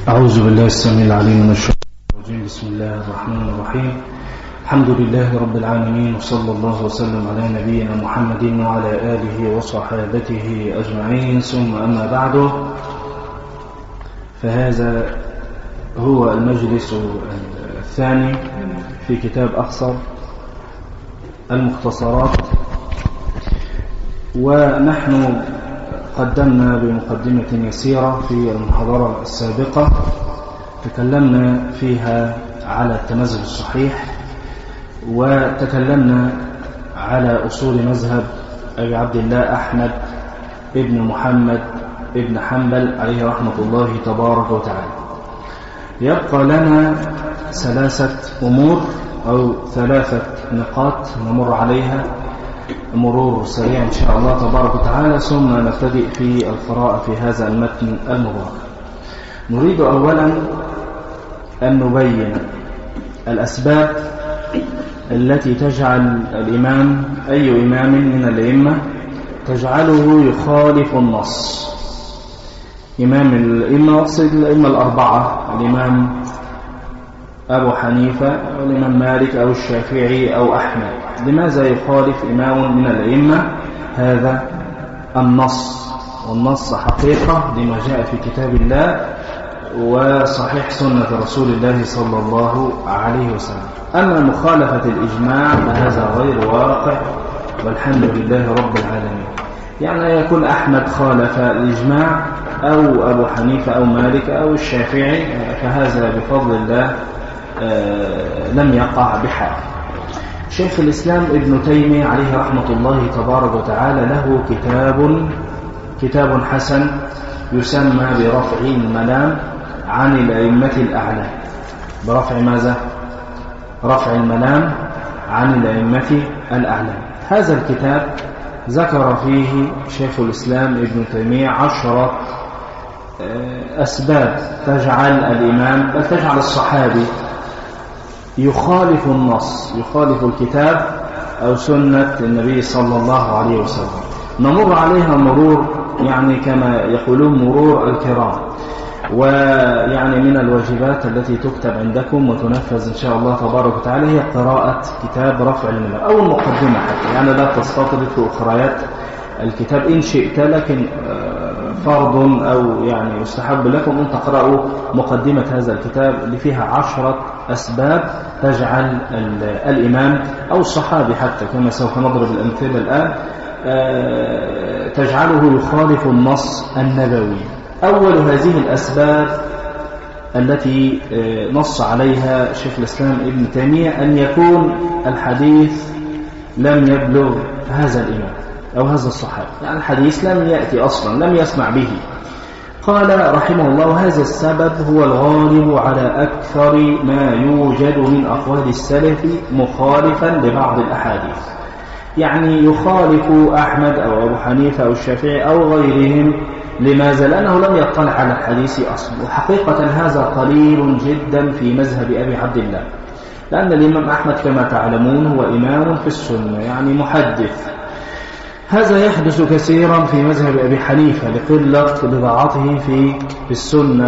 أعوذ بالله السميع العليم من الشيطان الرجيم بسم الله الرحمن الرحيم الحمد لله رب العالمين وصلى الله وسلم على نبينا محمد وعلى آله وصحابته أجمعين ثم أما بعد فهذا هو المجلس الثاني في كتاب أخصر المختصرات ونحن قدمنا بمقدمة يسيرة في المحاضرة السابقة تكلمنا فيها على التنزل الصحيح وتكلمنا على أصول مذهب أبي عبد الله أحمد ابن محمد ابن حنبل عليه رحمة الله تبارك وتعالى يبقى لنا ثلاثة أمور أو ثلاثة نقاط نمر عليها مرور سريع إن شاء الله تبارك وتعالى ثم نبتدئ في القراءة في هذا المتن المبارك نريد أولا أن نبين الأسباب التي تجعل الإمام أي إمام من الأئمة تجعله يخالف النص إمام الأئمة أقصد الأئمة الأربعة الإمام أبو حنيفة أو الإمام مالك أو الشافعي أو أحمد لماذا يخالف إمام من الأئمة هذا النص والنص حقيقة لما جاء في كتاب الله وصحيح سنة رسول الله صلى الله عليه وسلم أما مخالفة الإجماع فهذا غير واقع والحمد لله رب العالمين يعني يكون أحمد خالف الإجماع أو أبو حنيفة أو مالك أو الشافعي فهذا بفضل الله لم يقع بحال شيخ الإسلام ابن تيمية عليه رحمة الله تبارك وتعالى له كتاب كتاب حسن يسمى برفع الملام عن الأئمة الأعلام برفع ماذا؟ رفع الملام عن الأئمة الأعلام هذا الكتاب ذكر فيه شيخ الإسلام ابن تيمية عشرة أسباب تجعل الإمام بل تجعل الصحابي يخالف النص يخالف الكتاب أو سنة النبي صلى الله عليه وسلم نمر عليها مرور يعني كما يقولون مرور الكرام ويعني من الواجبات التي تكتب عندكم وتنفذ إن شاء الله تبارك وتعالى هي قراءة كتاب رفع الملام أو المقدمة حتى يعني لا تستطرد في أخريات الكتاب إن شئت لكن فرض أو يعني يستحب لكم أن تقرأوا مقدمة هذا الكتاب اللي فيها عشرة أسباب تجعل الإمام أو الصحابي حتى كما سوف نضرب الأمثلة الآن تجعله يخالف النص النبوي أول هذه الأسباب التي نص عليها شيخ الإسلام ابن تيمية أن يكون الحديث لم يبلغ هذا الإمام أو هذا الصحابي يعني الحديث لم يأتي أصلا لم يسمع به قال رحمه الله هذا السبب هو الغالب على أكثر ما يوجد من أقوال السلف مخالفا لبعض الأحاديث يعني يخالف أحمد أو أبو حنيفة أو الشافعي أو غيرهم لماذا؟ لأنه لم يطلع على الحديث أصلا وحقيقة هذا قليل جدا في مذهب أبي عبد الله لأن الإمام أحمد كما تعلمون هو إمام في السنة يعني محدث هذا يحدث كثيرا في مذهب أبي حنيفة لقلة بضاعته في السنة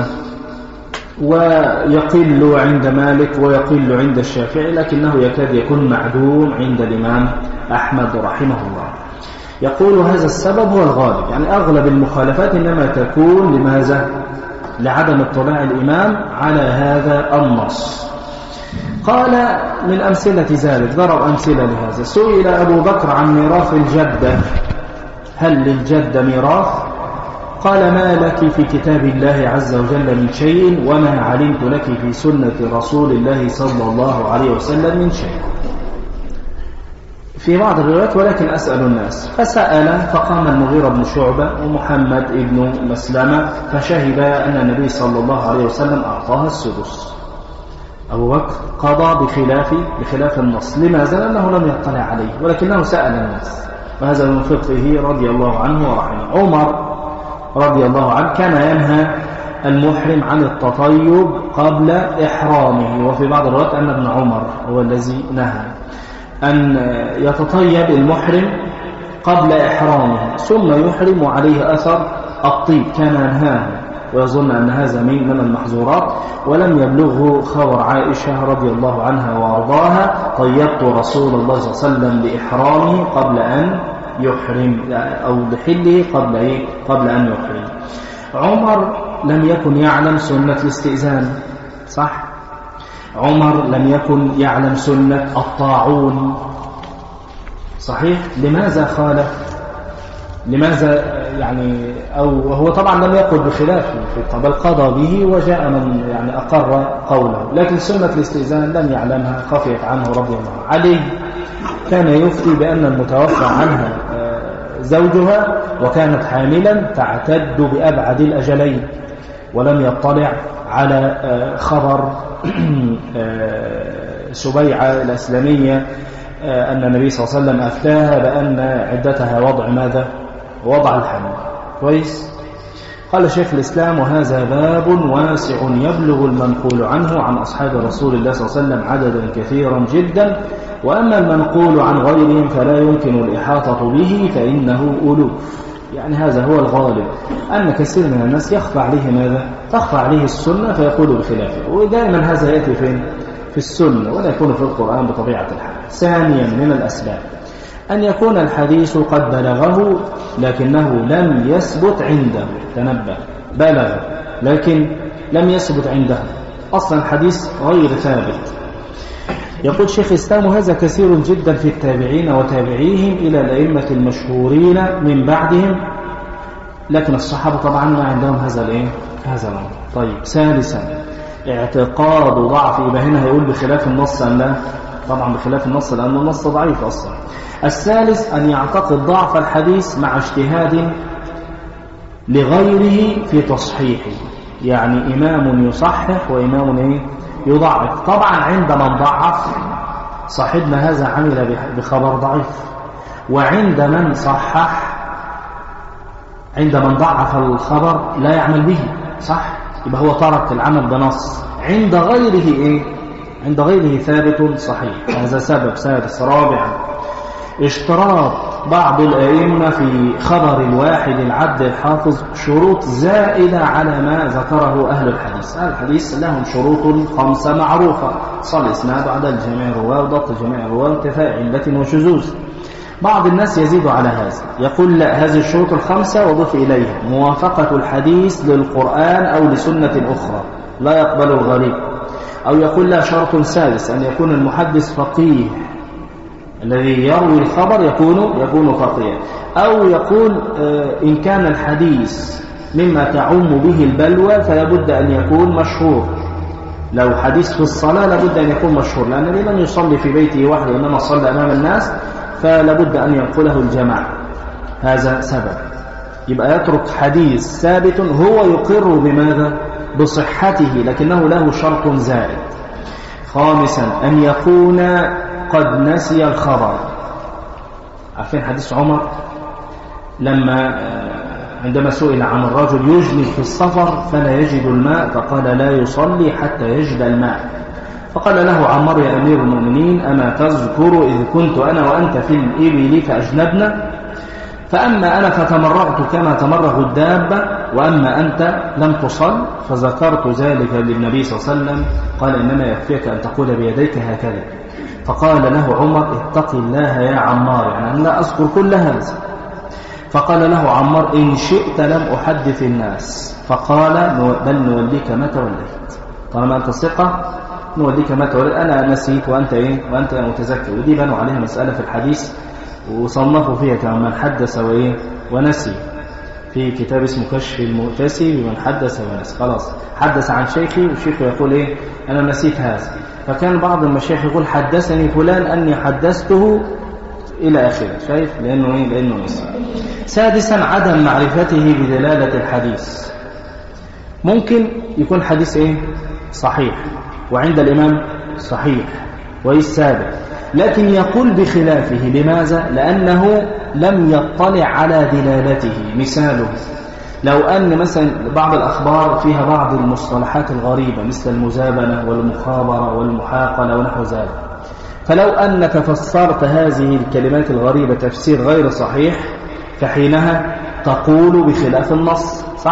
ويقل عند مالك ويقل عند الشافعي لكنه يكاد يكون معدوم عند الإمام أحمد رحمه الله يقول هذا السبب هو الغالب يعني أغلب المخالفات إنما تكون لماذا؟ لعدم اطلاع الإمام على هذا النص قال من أمثلة ذلك ضرب أمثلة لهذا سئل أبو بكر عن ميراث الجدة هل للجدة ميراث قال ما لك في كتاب الله عز وجل من شيء وما علمت لك في سنة رسول الله صلى الله عليه وسلم من شيء في بعض الروايات ولكن أسأل الناس فسأل فقام المغيرة بن شعبة ومحمد بن مسلمة فشهد أن النبي صلى الله عليه وسلم أعطاها السدس أبو بكر قضى بخلاف بخلاف النص لماذا؟ لأنه لم يطلع عليه ولكنه سأل الناس وهذا من فقهه رضي الله عنه ورحمه عمر رضي الله عنه كان ينهى المحرم عن التطيب قبل إحرامه وفي بعض الروايات أن ابن عمر هو الذي نهى أن يتطيب المحرم قبل إحرامه ثم يحرم عليه أثر الطيب كان ينهاه ويظن أن هذا من من المحظورات ولم يبلغه خبر عائشة رضي الله عنها وأرضاها طيبت رسول الله صلى الله عليه وسلم لإحرامه قبل أن يحرم أو لحله قبل إيه؟ قبل أن يحرم عمر لم يكن يعلم سنة الاستئذان صح عمر لم يكن يعلم سنة الطاعون صحيح لماذا خالف لماذا يعني أو هو طبعا لم يقل بخلافه بل قضى به وجاء من يعني أقر قوله لكن سنة الاستئذان لم يعلمها خفيت عنه رضي الله عنه علي كان يفتي بأن المتوفى عنها زوجها وكانت حاملا تعتد بأبعد الأجلين ولم يطلع على خبر سبيعة الأسلامية أن النبي صلى الله عليه وسلم أفتاها بأن عدتها وضع ماذا وضع الحمل كويس قال شيخ الإسلام وهذا باب واسع يبلغ المنقول عنه عن أصحاب رسول الله صلى الله عليه وسلم عددا كثيرا جدا وأما المنقول عن غيرهم فلا يمكن الإحاطة به فإنه ألوف يعني هذا هو الغالب أن كثير من الناس يخفى عليه ماذا؟ تخفى عليه السنة فيقول بخلافه ودائما هذا يأتي فين؟ في السنة ولا يكون في القرآن بطبيعة الحال ثانيا من الأسباب أن يكون الحديث قد بلغه لكنه لم يثبت عنده تنبه بلغ لكن لم يثبت عنده أصلا الحديث غير ثابت يقول شيخ الإسلام هذا كثير جدا في التابعين وتابعيهم إلى الأئمة المشهورين من بعدهم لكن الصحابة طبعا ما عندهم هذا الايه هذا الأمر طيب ثالثا اعتقاد ضعف يبقى هنا هيقول بخلاف النص أم لا طبعا بخلاف النص لأن النص ضعيف أصلا الثالث أن يعتقد ضعف الحديث مع اجتهاد لغيره في تصحيحه يعني إمام يصحح وإمام إيه؟ يضعف طبعا عند من ضعف صاحبنا هذا عمل بخبر ضعيف وعند من صحح عند من ضعف الخبر لا يعمل به صح يبقى هو ترك العمل بنص عند غيره ايه عند غيره ثابت صحيح هذا سبب سادس رابعا اشتراط بعض الأئمة في خبر الواحد العبد الحافظ شروط زائدة على ما ذكره أهل الحديث أهل الحديث لهم شروط خمسة معروفة صل إسناد عدد جميع الرواة وضبط جميع الرواة وانتفاء علة وشذوذ بعض الناس يزيد على هذا يقول لا هذه الشروط الخمسة وضف إليها موافقة الحديث للقرآن أو لسنة أخرى لا يقبل الغريب أو يقول لا شرط سادس أن يكون المحدث فقيه الذي يروي الخبر يكون يكون فقيها أو يقول إن كان الحديث مما تعم به البلوى فلابد أن يكون مشهور لو حديث في الصلاة لابد أن يكون مشهور لأن النبي لم يصلي في بيته وحده إنما صلى أمام الناس فلابد أن ينقله الجماعة هذا سبب يبقى يترك حديث ثابت هو يقر بماذا بصحته لكنه له شرط زائد خامسا أن يكون قد نسي الخبر عارفين حديث عمر لما عندما سئل عن الرجل يجلي في السفر فلا يجد الماء فقال لا يصلي حتى يجد الماء فقال له عمر يا أمير المؤمنين أما تذكر إذ كنت أنا وأنت في الإبل فأجنبنا فأما أنا فتمرغت كما تمرغ الدابة وأما أنت لم تصل فذكرت ذلك للنبي صلى الله عليه وسلم قال إنما يكفيك أن تقول بيديك هكذا فقال له عمر اتق الله يا عمار يعني أنا لا أذكر كل هذا فقال له عمار إن شئت لم أحدث الناس فقال بل نوليك ما توليت طالما أنت الثقة نوليك ما توليت أنا نسيت وأنت إيه وأنت متذكر ودي بنوا عليها مسألة في الحديث وصنفوا فيها كمان من حدث وإيه ونسي في كتاب اسمه كشف المؤتسي بمن حدث ونسي خلاص حدث عن شيخي والشيخ يقول إيه أنا نسيت هذا فكان بعض المشايخ يقول حدثني فلان أني حدثته إلى آخره شايف لأنه إيه لأنه نسي سادسا عدم معرفته بدلالة الحديث ممكن يكون حديث إيه صحيح وعند الإمام صحيح والسابق لكن يقول بخلافه لماذا؟ لأنه لم يطلع على دلالته مثاله لو أن مثلا بعض الأخبار فيها بعض المصطلحات الغريبة مثل المزابنة والمخابرة والمحاقلة ونحو ذلك فلو أنك فسرت هذه الكلمات الغريبة تفسير غير صحيح فحينها تقول بخلاف النص صح؟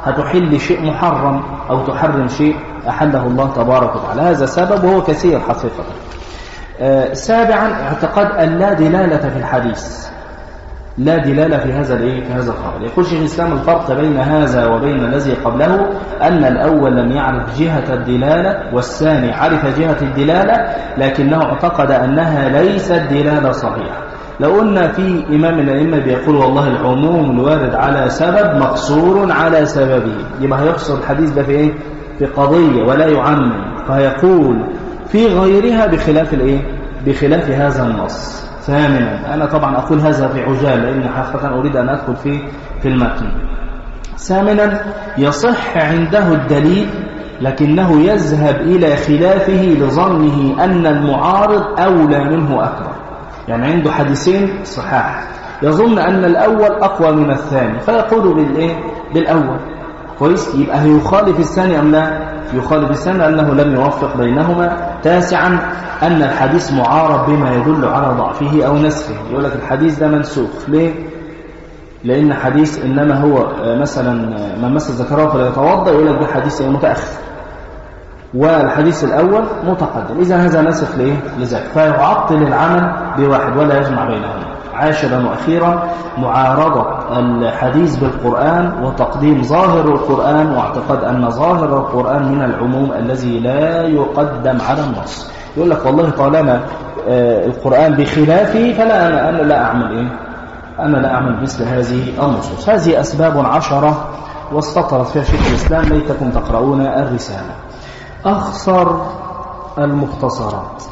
هتحل شيء محرم أو تحرم شيء أحله الله تبارك وتعالى هذا سبب وهو كثير حقيقة آه سابعا اعتقاد أن لا دلالة في الحديث لا دلالة في هذا الايه في هذا الخبر يقول شيخ الإسلام الفرق بين هذا وبين الذي قبله أن الأول لم يعرف جهة الدلالة والثاني عرف جهة الدلالة لكنه اعتقد أنها ليست دلالة صحيحة لو قلنا في إمام الأئمة بيقول والله العموم الوارد على سبب مقصور على سببه يبقى هيقصر الحديث ده في إيه؟ في قضية ولا يعمم فيقول في غيرها بخلاف الإيه؟ بخلاف هذا النص ثامنا أنا طبعا أقول هذا في عجال لأن حقيقة أريد أن أدخل في في المتن ثامنا يصح عنده الدليل لكنه يذهب إلى خلافه لظنه أن المعارض أولى منه أكبر يعني عنده حديثين صحاح يظن أن الأول أقوى من الثاني فيقول بالإيه؟ بالأول كويس يبقى هيخالف الثاني أم لا يخالف الثاني لأنه لم يوفق بينهما تاسعا أن الحديث معارض بما يدل على ضعفه أو نسخه يقول لك الحديث ده منسوخ ليه لأن حديث إنما هو مثلا من مس ذكره فليتوضأ يقول لك ده حديث متأخر والحديث الأول متقدم إذا هذا نسخ ليه لذلك فيعطل العمل بواحد ولا يجمع بينهما عاشرا وأخيرا معارضة الحديث بالقرآن وتقديم ظاهر القرآن واعتقاد أن ظاهر القرآن من العموم الذي لا يقدم على النص يقول لك والله طالما القرآن بخلافه فلا أنا, أنا لا أعمل إيه أنا لا أعمل مثل هذه النصوص هذه أسباب عشرة واستطرت فيها شيخ الإسلام ليتكم تقرؤون الرسالة أخصر المختصرات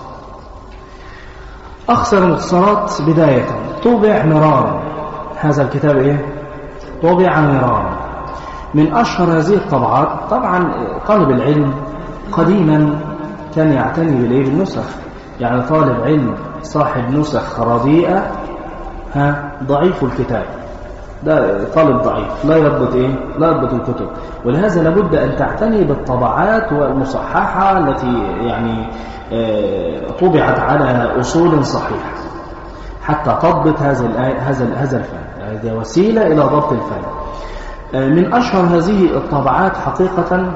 أخصر المختصرات بداية طبع مرارا هذا الكتاب إيه؟ طبع مرارا من أشهر هذه الطبعات طبعا طالب العلم قديما كان يعتني بالإيه بالنسخ يعني طالب علم صاحب نسخ رديئة ها ضعيف الكتاب ده طالب ضعيف لا يضبط ايه لا يضبط الكتب ولهذا لابد ان تعتني بالطبعات والمصححه التي يعني طبعت على اصول صحيحه حتى تضبط هذا هذا هذا الفن هذه وسيله الى ضبط الفن من اشهر هذه الطبعات حقيقه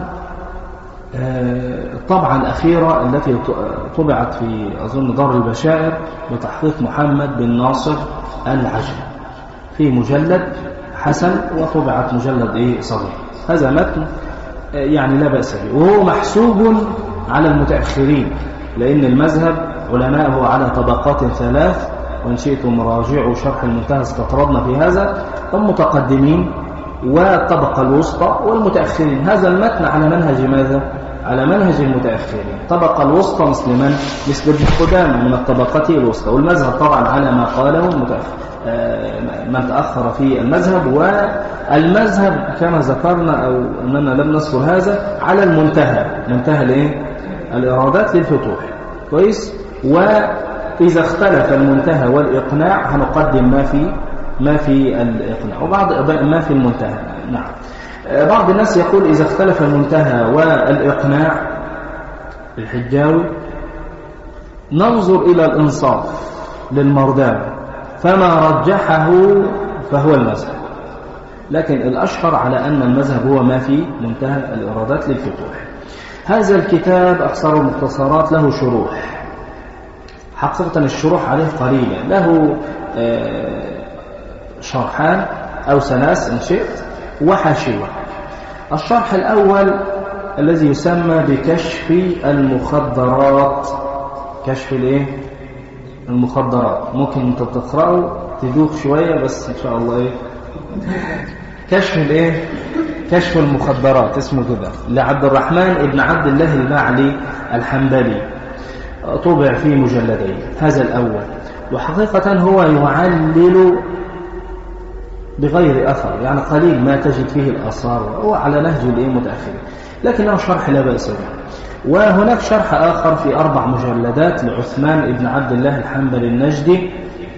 الطبعة الأخيرة التي طبعت في أظن دار البشائر بتحقيق محمد بن ناصر العجل في مجلد حسن وطبعت مجلد ايه صغير هذا متن يعني لا بأس به وهو محسوب على المتأخرين لأن المذهب علماءه على طبقات ثلاث وإن شئتم راجعوا شرح المنتهى استطردنا في هذا المتقدمين والطبقة الوسطى والمتأخرين هذا المتن على منهج ماذا؟ على منهج المتأخرين الطبقة الوسطى مثل من؟ مثل ابن قدامة من الطبقة الوسطى والمذهب طبعا على ما قاله المتأخر من تأخر في المذهب والمذهب كما ذكرنا أو أننا لم نذكر هذا على المنتهى منتهى الايه الإرادات للفتوح كويس وإذا اختلف المنتهى والإقناع هنقدم ما في ما في الإقناع وبعض ما في المنتهى نعم بعض الناس يقول إذا اختلف المنتهى والإقناع الحجاوي ننظر إلى الإنصاف للمردان فما رجحه فهو المذهب لكن الأشهر على أن المذهب هو ما في منتهى الإرادات للفتوح هذا الكتاب أكثر المختصرات له شروح حقيقة الشروح عليه قليلة له شرحان أو ثلاث إن شئت وحاشية الشرح الأول الذي يسمى بكشف المخدرات كشف الايه المخدرات ممكن انت تقرأه تدوخ شوية بس ان شاء الله ايه كشف الايه كشف المخدرات اسمه كده لعبد الرحمن ابن عبد الله المعلي الحنبلي طبع في مجلدين هذا الأول وحقيقة هو يعلل بغير أثر يعني قليل ما تجد فيه الآثار هو على نهج الايه متأخر لكنه شرح لا بأس به وهناك شرح آخر في أربع مجلدات لعثمان بن عبد الله الحنبلي النجدي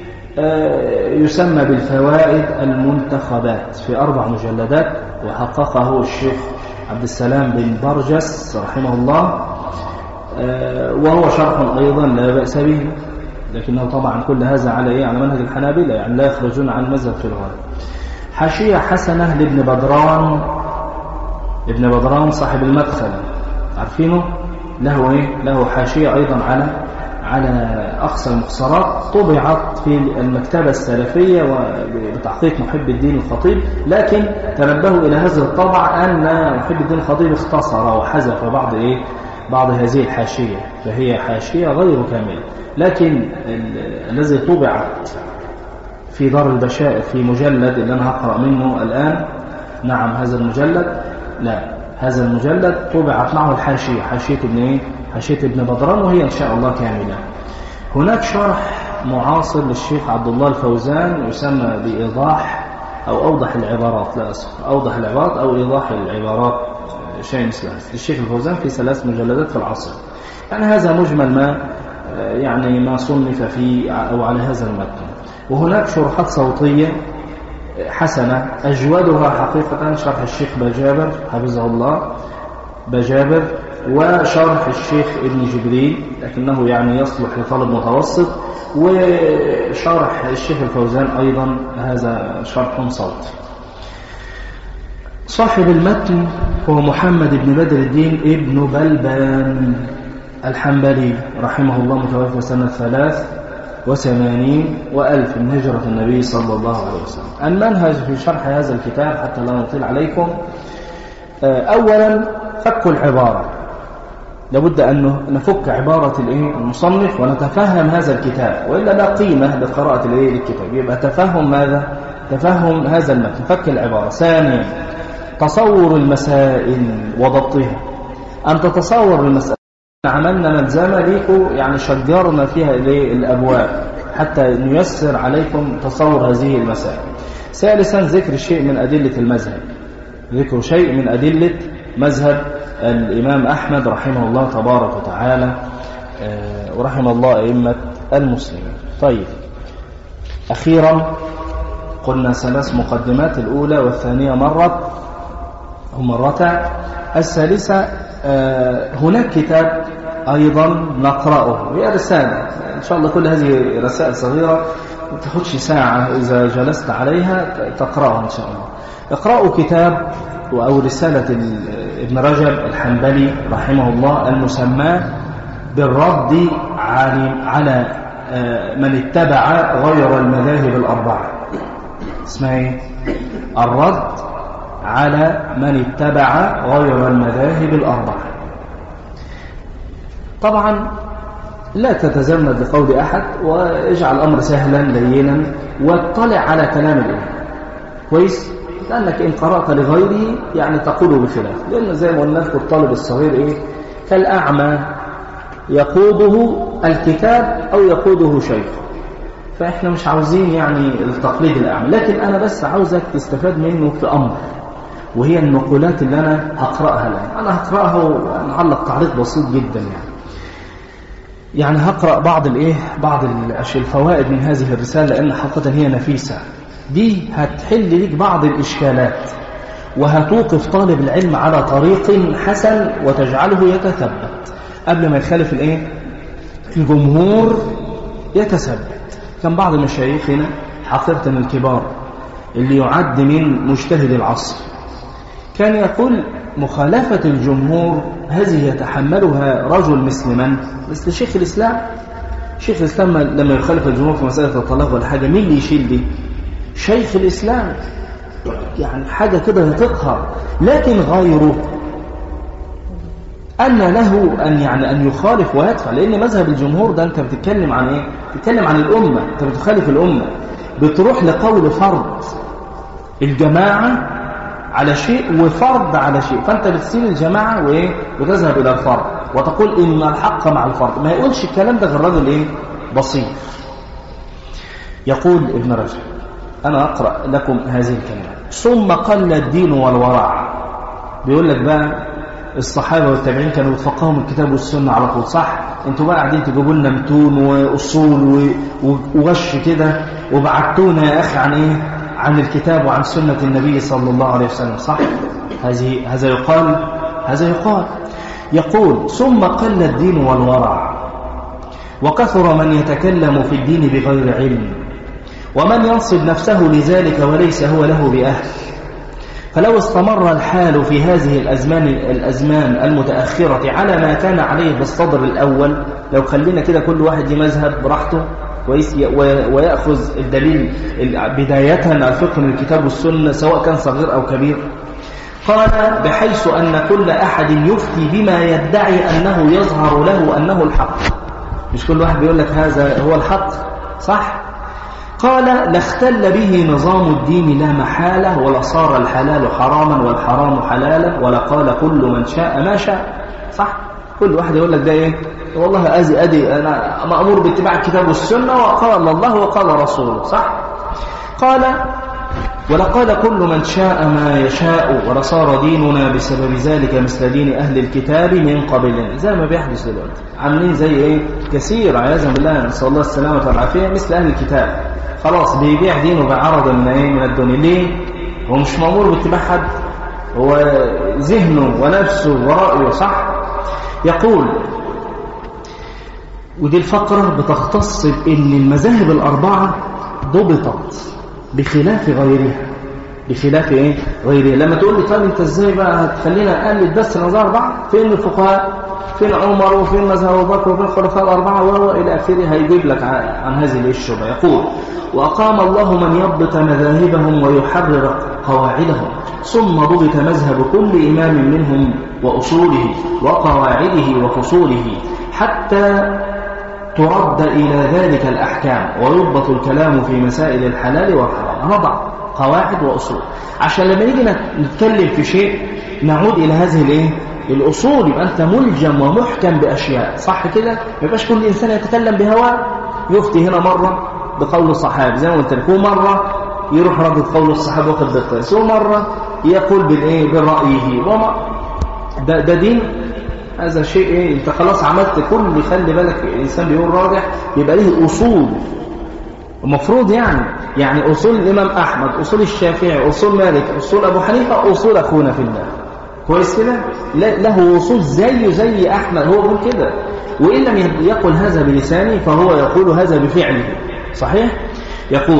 يسمى بالفوائد المنتخبات في أربع مجلدات وحققه الشيخ عبد السلام بن برجس رحمه الله وهو شرح أيضا لا بأس به لكنه طبعا كل هذا على إيه على منهج الحنابلة يعني لا يخرجون عن المذهب في الغالب حاشية حسنة لابن بدران ابن بدران صاحب المدخل عارفينه له ايه له حاشية ايضا على على اقصى المختصرات طبعت في المكتبة السلفية وبتحقيق محب الدين الخطيب لكن تنبهوا الى هذه الطبعة ان محب الدين الخطيب اختصر وحذف بعض ايه بعض هذه الحاشية فهي حاشية غير كاملة لكن الذي طبعت في دار البشائر في مجلد اللي أنا هقرأ منه الآن نعم هذا المجلد لا هذا المجلد طبعت معه الحاشية حاشية ابن ايه حاشية ابن بدران وهي إن شاء الله كاملة هناك شرح معاصر للشيخ عبد الله الفوزان يسمى بإيضاح أو أوضح العبارات لا أسف أوضح العبارات أو إيضاح العبارات شيء مثل هذا الشيخ الفوزان في ثلاث مجلدات في العصر يعني هذا مجمل ما يعني ما صنف فيه أو على هذا المتن وهناك شروحات صوتية حسنة أجودها حقيقة شرح الشيخ بجابر حفظه الله بجابر وشرح الشيخ ابن جبريل لكنه يعني يصلح لطالب متوسط وشرح الشيخ الفوزان أيضا هذا شرح صوتي صاحب المتن هو محمد بن بدر الدين ابن بلبان الحنبلي رحمه الله متوفى سنة ثلاث وثمانين وألف من هجرة النبي صلى الله عليه وسلم المنهج في شرح هذا الكتاب حتى لا نطيل عليكم أولا فك العبارة لابد أن نفك عبارة المصنف ونتفهم هذا الكتاب وإلا لا قيمة لقراءة الكتاب يبقى تفهم ماذا تفهم هذا المتن فك العبارة ثانيا تصور المسائل وضبطها أن تتصور المسائل عملنا ملزمة ليكم يعني شجرنا فيها الأبواب حتى نيسر عليكم تصور هذه المسائل ثالثا ذكر شيء من أدلة المذهب ذكر شيء من أدلة مذهب الإمام أحمد رحمه الله تبارك وتعالى ورحم الله أئمة المسلمين طيب أخيرا قلنا ثلاث مقدمات الأولى والثانية مرت ومرتا الثالثة هناك كتاب أيضا نقرأه هي رسالة إن شاء الله كل هذه رسائل صغيرة ما تاخدش ساعة إذا جلست عليها تقرأها إن شاء الله اقرأوا كتاب أو رسالة ابن رجب الحنبلي رحمه الله المسمى بالرد على من اتبع غير المذاهب الأربعة اسمها ايه الرد على من اتبع غير المذاهب الأربعة طبعا لا تتزمد لقول أحد واجعل الأمر سهلا لينا واطلع على كلام الإمام كويس لأنك إن قرأت لغيره يعني تقول بخلاف لأن زي ما قلنا لكم الطالب الصغير إيه كالأعمى يقوده الكتاب أو يقوده شيخ فإحنا مش عاوزين يعني التقليد الأعمى لكن أنا بس عاوزك تستفاد منه في أمر وهي النقولات اللي أنا هقرأها الآن أنا هقرأها ونعلق تعليق بسيط جدا يعني يعني هقرأ بعض الإيه بعض الفوائد من هذه الرسالة لأن حقيقة هي نفيسة دي هتحل ليك بعض الإشكالات وهتوقف طالب العلم على طريق حسن وتجعله يتثبت قبل ما يخالف الايه الجمهور يتثبت كان بعض مشايخنا حقيقة الكبار اللي يعد من مجتهد العصر كان يقول مخالفة الجمهور هذه يتحملها رجل مثل من مثل شيخ الإسلام شيخ الإسلام لما يخالف الجمهور في مسألة الطلاق ولا حاجة مين اللي يشيل دي شيخ الإسلام يعني حاجة كده يتقهر لكن غيره أن له أن يعني أن يخالف ويدفع لأن مذهب الجمهور ده أنت بتتكلم عن إيه؟ بتتكلم عن الأمة أنت بتخالف الأمة بتروح لقول فرض الجماعة على شيء وفرض على شيء فأنت بتسيب الجماعة وإيه؟ وتذهب إلى الفرض وتقول إن الحق مع الفرض ما يقولش الكلام ده غير رجل إيه؟ بسيط يقول ابن رجب أنا أقرأ لكم هذه الكلمات ثم قل الدين والورع بيقول لك بقى الصحابة والتابعين كانوا يتفقهوا الكتاب والسنة على طول صح انتوا بقى قاعدين تجيبوا لنا متون وأصول وغش كده وبعتونا يا أخي عن إيه عن الكتاب وعن سنة النبي صلى الله عليه وسلم صح هذه هذا يقال هذا يقال يقول ثم قل الدين والورع وكثر من يتكلم في الدين بغير علم ومن ينصب نفسه لذلك وليس هو له بأهل فلو استمر الحال في هذه الأزمان, الأزمان المتأخرة على ما كان عليه بالصدر الأول لو خلينا كده كل واحد مذهب براحته ويأخذ الدليل بداية الفقه من الكتاب والسنة سواء كان صغير أو كبير قال بحيث أن كل أحد يفتي بما يدعي أنه يظهر له أنه الحق مش كل واحد بيقول لك هذا هو الحق صح قال لاختل به نظام الدين لا محالة ولا صار الحلال حراما والحرام حلالا ولا قال كل من شاء ما شاء صح كل واحد يقول لك ده ايه والله ادي ادي انا مامور باتباع الكتاب والسنه وقال الله وقال رسوله صح قال ولقال كل من شاء ما يشاء ولصار ديننا بسبب ذلك مثل دين أهل الكتاب من قبلنا زي ما بيحدث دلوقتي عاملين زي ايه كثير عياذا بالله نسال الله السلامه والعافيه مثل اهل الكتاب خلاص بيبيع دينه بعرض من ايه من الدنيا ليه هو مش مامور باتباع حد هو ذهنه ونفسه ورأيه صح يقول ودي الفقرة بتختص بأن المذاهب الأربعة ضبطت بخلاف غيرها بخلاف ايه غيرها لما تقول لي طيب انت ازاي بقى هتخلينا نقلد بس نظر أربعة فين الفقهاء فين عمر وفين مذهب ابو بكر وفين الخلفاء الأربعة وهو إلى آخره هيجيب لك عن هذه الشبهة يقول وأقام الله من يضبط مذاهبهم ويحرر قواعدهم ثم ضبط مذهب كل إمام منهم وأصوله وقواعده وفصوله حتى ترد إلى ذلك الأحكام ويضبط الكلام في مسائل الحلال والحرام نضع قواعد وأصول عشان لما نيجي نتكلم في شيء نعود إلى هذه الإيه؟ الأصول يبقى أنت ملجم ومحكم بأشياء صح كده؟ ما يبقاش كل إنسان يتكلم بهواه يفتي هنا مرة بقول الصحابة زي ما قلت لك مرة يروح رد قول الصحابة واخد بالقياس ومرة يقول بالإيه؟ برأيه وما ده, ده دين هذا شيء ايه انت خلاص عملت كل خلي بالك الانسان بيقول راجح يبقى ليه اصول المفروض يعني يعني اصول الامام احمد اصول الشافعي اصول مالك اصول ابو حنيفه اصول اخونا في الله كويس كده له اصول زيه زي احمد هو بيقول كده وان لم يقل هذا بلسانه فهو يقول هذا بفعله صحيح يقول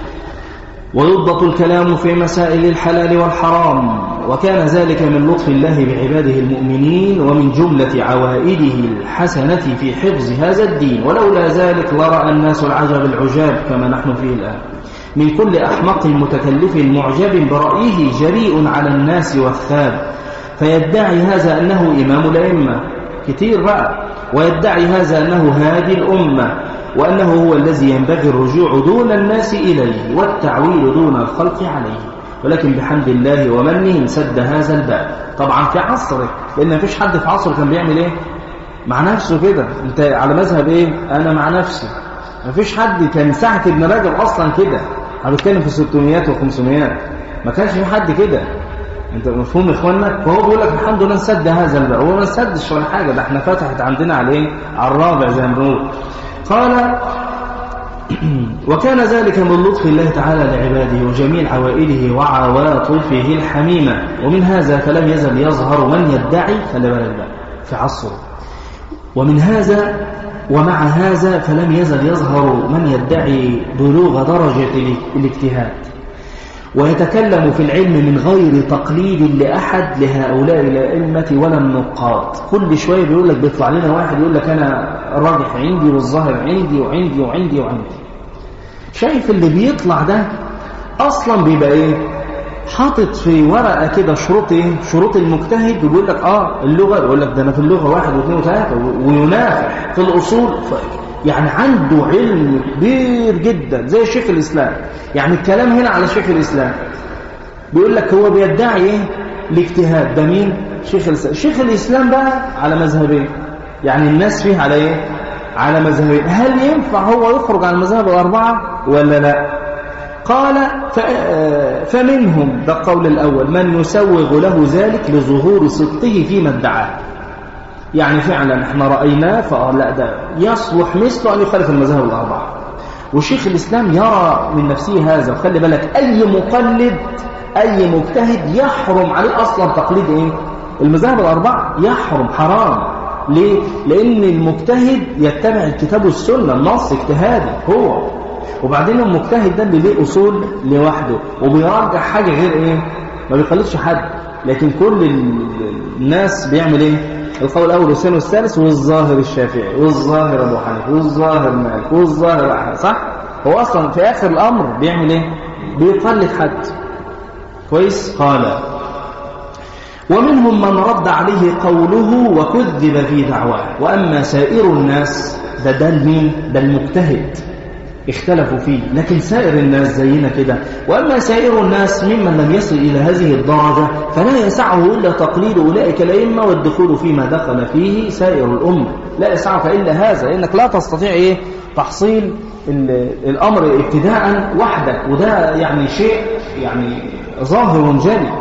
ويضبط الكلام في مسائل الحلال والحرام وكان ذلك من لطف الله بعباده المؤمنين ومن جملة عوائده الحسنة في حفظ هذا الدين ولولا ذلك لرأى الناس العجب العجاب كما نحن فيه الآن من كل أحمق متكلف معجب برأيه جريء على الناس والثاب فيدعي هذا أنه إمام الأئمة كتير بقى ويدعي هذا أنه هادي الأمة وأنه هو الذي ينبغي الرجوع دون الناس إليه والتعويل دون الخلق عليه ولكن بحمد الله ومنه سد هذا الباب طبعا في عصره لأن مفيش حد في عصره كان بيعمل إيه مع نفسه كده انت على مذهب ايه انا مع نفسي مفيش حد كان ساعة ابن رجب اصلا كده انا بتكلم في 600 و500 ما كانش في حد كده انت مفهوم يا اخوانا فهو بيقول لك الحمد لله نسد هذا الباب هو ما نسدش ولا حاجه ده احنا فتحت عندنا عليه على الرابع زي ما بنقول قال وكان ذلك من لطف الله تعالى لعباده وجميع عوائله وعواطفه الحميمة ومن هذا فلم يزل يظهر من يدعي خلي بالك بقى في عصره ومن هذا ومع هذا فلم يزل يظهر من يدعي بلوغ درجة الاجتهاد ويتكلم في العلم من غير تقليد لأحد لهؤلاء الأئمة ولا النقاد كل شوية بيقول لك بيطلع لنا واحد يقول لك أنا الراجح عندي والظاهر عندي وعندي وعندي وعندي شايف اللي بيطلع ده أصلا بيبقى إيه حاطط في ورقة كده شروط إيه شروط المجتهد ويقول لك آه اللغة يقول لك ده أنا في اللغة واحد واثنين وثلاثة وينافح في الأصول يعني عنده علم كبير جدا زي شيخ الإسلام يعني الكلام هنا على شيخ الإسلام بيقول لك هو بيدعي ايه الاجتهاد ده مين شيخ الإسلام شيخ الإسلام بقى على مذهبين يعني الناس فيه على ايه على مذهبين هل ينفع هو يخرج عن المذاهب الأربعة ولا لا قال فمنهم ده القول الأول من يسوغ له ذلك لظهور صدقه فيما ادعاه يعني فعلا احنا رأيناه فقال لا ده يصلح مثله أن يخالف المذاهب الأربعة وشيخ الإسلام يرى من نفسه هذا وخلي بالك أي مقلد أي مجتهد يحرم عليه أصلا تقليد إيه؟ المذاهب الأربعة يحرم حرام ليه؟ لأن المجتهد يتبع الكتاب والسنة النص اجتهادي هو وبعدين المجتهد ده اللي ليه أصول لوحده وبيرجح حاجة غير إيه؟ ما بيقلدش حد لكن كل الناس بيعمل ايه القول الاول والثاني والثالث والظاهر الشافعي والظاهر ابو حنيفه والظاهر مالك والظاهر احمد صح هو اصلا في اخر الامر بيعمل ايه بيقلد حد كويس قال ومنهم من رد عليه قوله وكذب في دعواه واما سائر الناس ده ده المين ده المجتهد اختلفوا فيه لكن سائر الناس زينا كده وأما سائر الناس ممن لم يصل إلى هذه الدرجة فلا يسعه إلا تقليد أولئك الأئمة والدخول فيما دخل فيه سائر الأمة لا يسعك إلا هذا لأنك لا تستطيع إيه تحصيل الأمر ابتداء وحدك وده يعني شيء يعني ظاهر جلي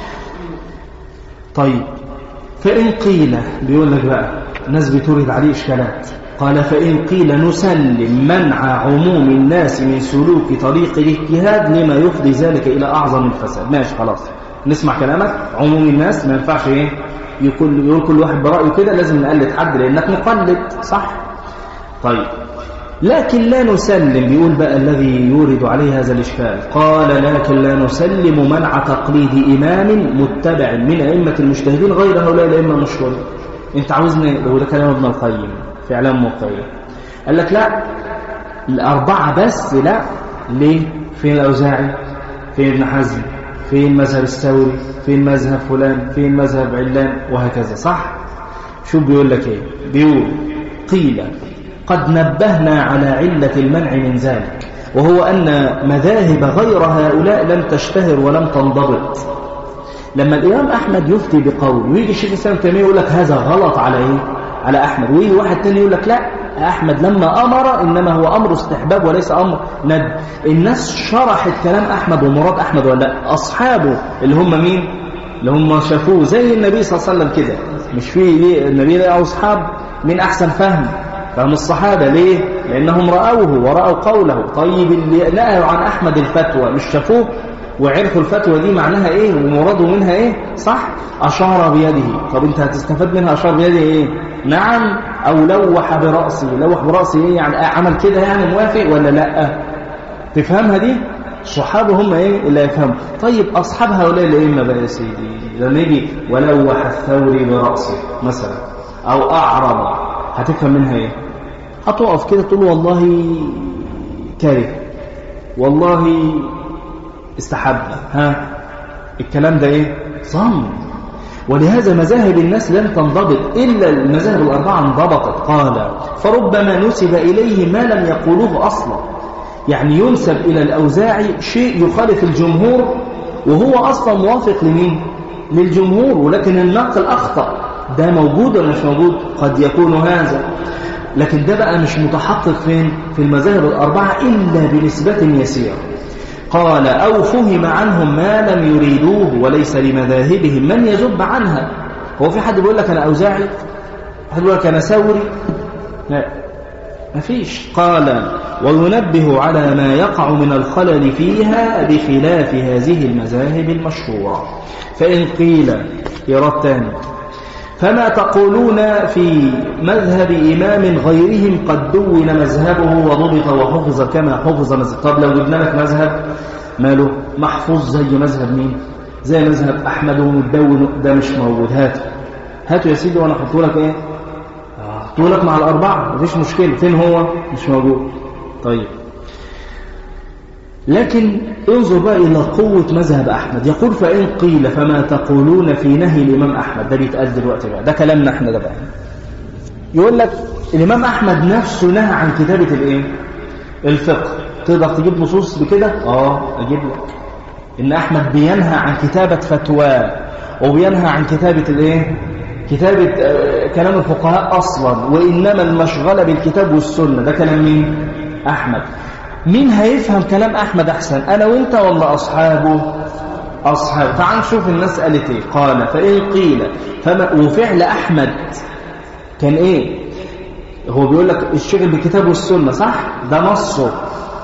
طيب فإن قيل بيقول لك بقى الناس بتورد عليه إشكالات قال فإن قيل نسلم منع عموم الناس من سلوك طريق الاجتهاد لما يفضي ذلك إلى أعظم الفساد ماشي خلاص نسمع كلامك عموم الناس ما ينفعش إيه يقول, يقول كل واحد برأيه كده لازم نقلد حد لأنك مقلد صح طيب لكن لا نسلم بيقول بقى الذي يورد عليه هذا الإشكال قال لكن لا نسلم منع تقليد إمام متبع من أئمة المجتهدين غير هؤلاء الأئمة المشهورين انت عاوزني لو ده كلام ابن القيم في اعلام مقيم قال لك لا الأربعة بس لا ليه فين الأوزاعي فين ابن حزم فين مذهب الثوري فين مذهب فلان فين مذهب علان وهكذا صح شو بيقول لك ايه بيقول قيل قد نبهنا على علة المنع من ذلك وهو أن مذاهب غير هؤلاء لم تشتهر ولم تنضبط لما الإمام أحمد يفتي بقول ويجي الشيخ الإسلام تيمية يقول لك هذا غلط على إيه؟ على أحمد ويجي واحد تاني يقول لك لا أحمد لما أمر إنما هو أمر استحباب وليس أمر ند الناس شرحت كلام أحمد ومراد أحمد ولا لا أصحابه اللي هم مين اللي هم شافوه زي النبي صلى الله عليه وسلم كده مش في ليه النبي له أصحاب من أحسن فهم فهم الصحابة ليه لأنهم رأوه ورأوا قوله طيب اللي نقلوا عن أحمد الفتوى مش شافوه وعرفوا الفتوى دي معناها ايه ومراده منها ايه صح اشار بيده طب انت هتستفاد منها اشار بيده ايه نعم او لوح برأسه لوح برأسه ايه يعني عمل كده يعني موافق ولا لا تفهمها دي الصحابة هم ايه اللي يفهموا طيب اصحاب هؤلاء الائمه بقى يا سيدي لما يجي ولوح الثوري برأسه مثلا او اعرض هتفهم منها ايه هتقف كده تقول والله كاره والله استحب ها الكلام ده ايه ظن ولهذا مذاهب الناس لم تنضبط إلا المذاهب الأربعة انضبطت قال فربما نسب إليه ما لم يقولوه أصلا يعني ينسب إلى الأوزاعي شيء يخالف الجمهور وهو أصلا موافق لمين للجمهور ولكن النقل أخطأ ده موجود ولا مش موجود قد يكون هذا لكن ده بقى مش متحقق فين في المذاهب الأربعة إلا بنسبة يسيرة قال أو فهم عنهم ما لم يريدوه وليس لمذاهبهم من يذب عنها هو في حد بيقول لك أنا أوزاعي حد بيقول لك أنا ثوري لا ما فيش قال وينبه على ما يقع من الخلل فيها بخلاف هذه المذاهب المشهورة فإن قيل يرى تاني فما تقولون في مذهب إمام غيرهم قد دون مذهبه وضبط وحفظ كما حفظ مذهب طب لو جبنا لك مذهب ماله محفوظ زي مذهب مين زي مذهب أحمد ومتدون ده مش موجود هاته هاته يا سيدي وأنا أحطه لك إيه أحطه لك مع الأربعة مفيش مشكلة فين هو مش موجود طيب لكن انظر بقى إلى قوة مذهب أحمد يقول فإن قيل فما تقولون في نهي الإمام أحمد ده بيتقال دلوقتي بقى ده كلامنا احنا ده بقى يقول لك الإمام أحمد نفسه نهى عن كتابة الإيه؟ الفقه تقدر تجيب نصوص بكده؟ آه أجيب لك إن أحمد بينهى عن كتابة فتوى وبينهى عن كتابة الإيه؟ كتابة كلام الفقهاء أصلا وإنما المشغلة بالكتاب والسنة ده كلام مين؟ أحمد مين هيفهم كلام أحمد أحسن أنا وإنت ولا أصحابه أصحابه تعال نشوف الناس قالت إيه قال فإن قيل فما وفعل أحمد كان إيه هو بيقول لك الشغل بالكتاب والسنة صح ده نصه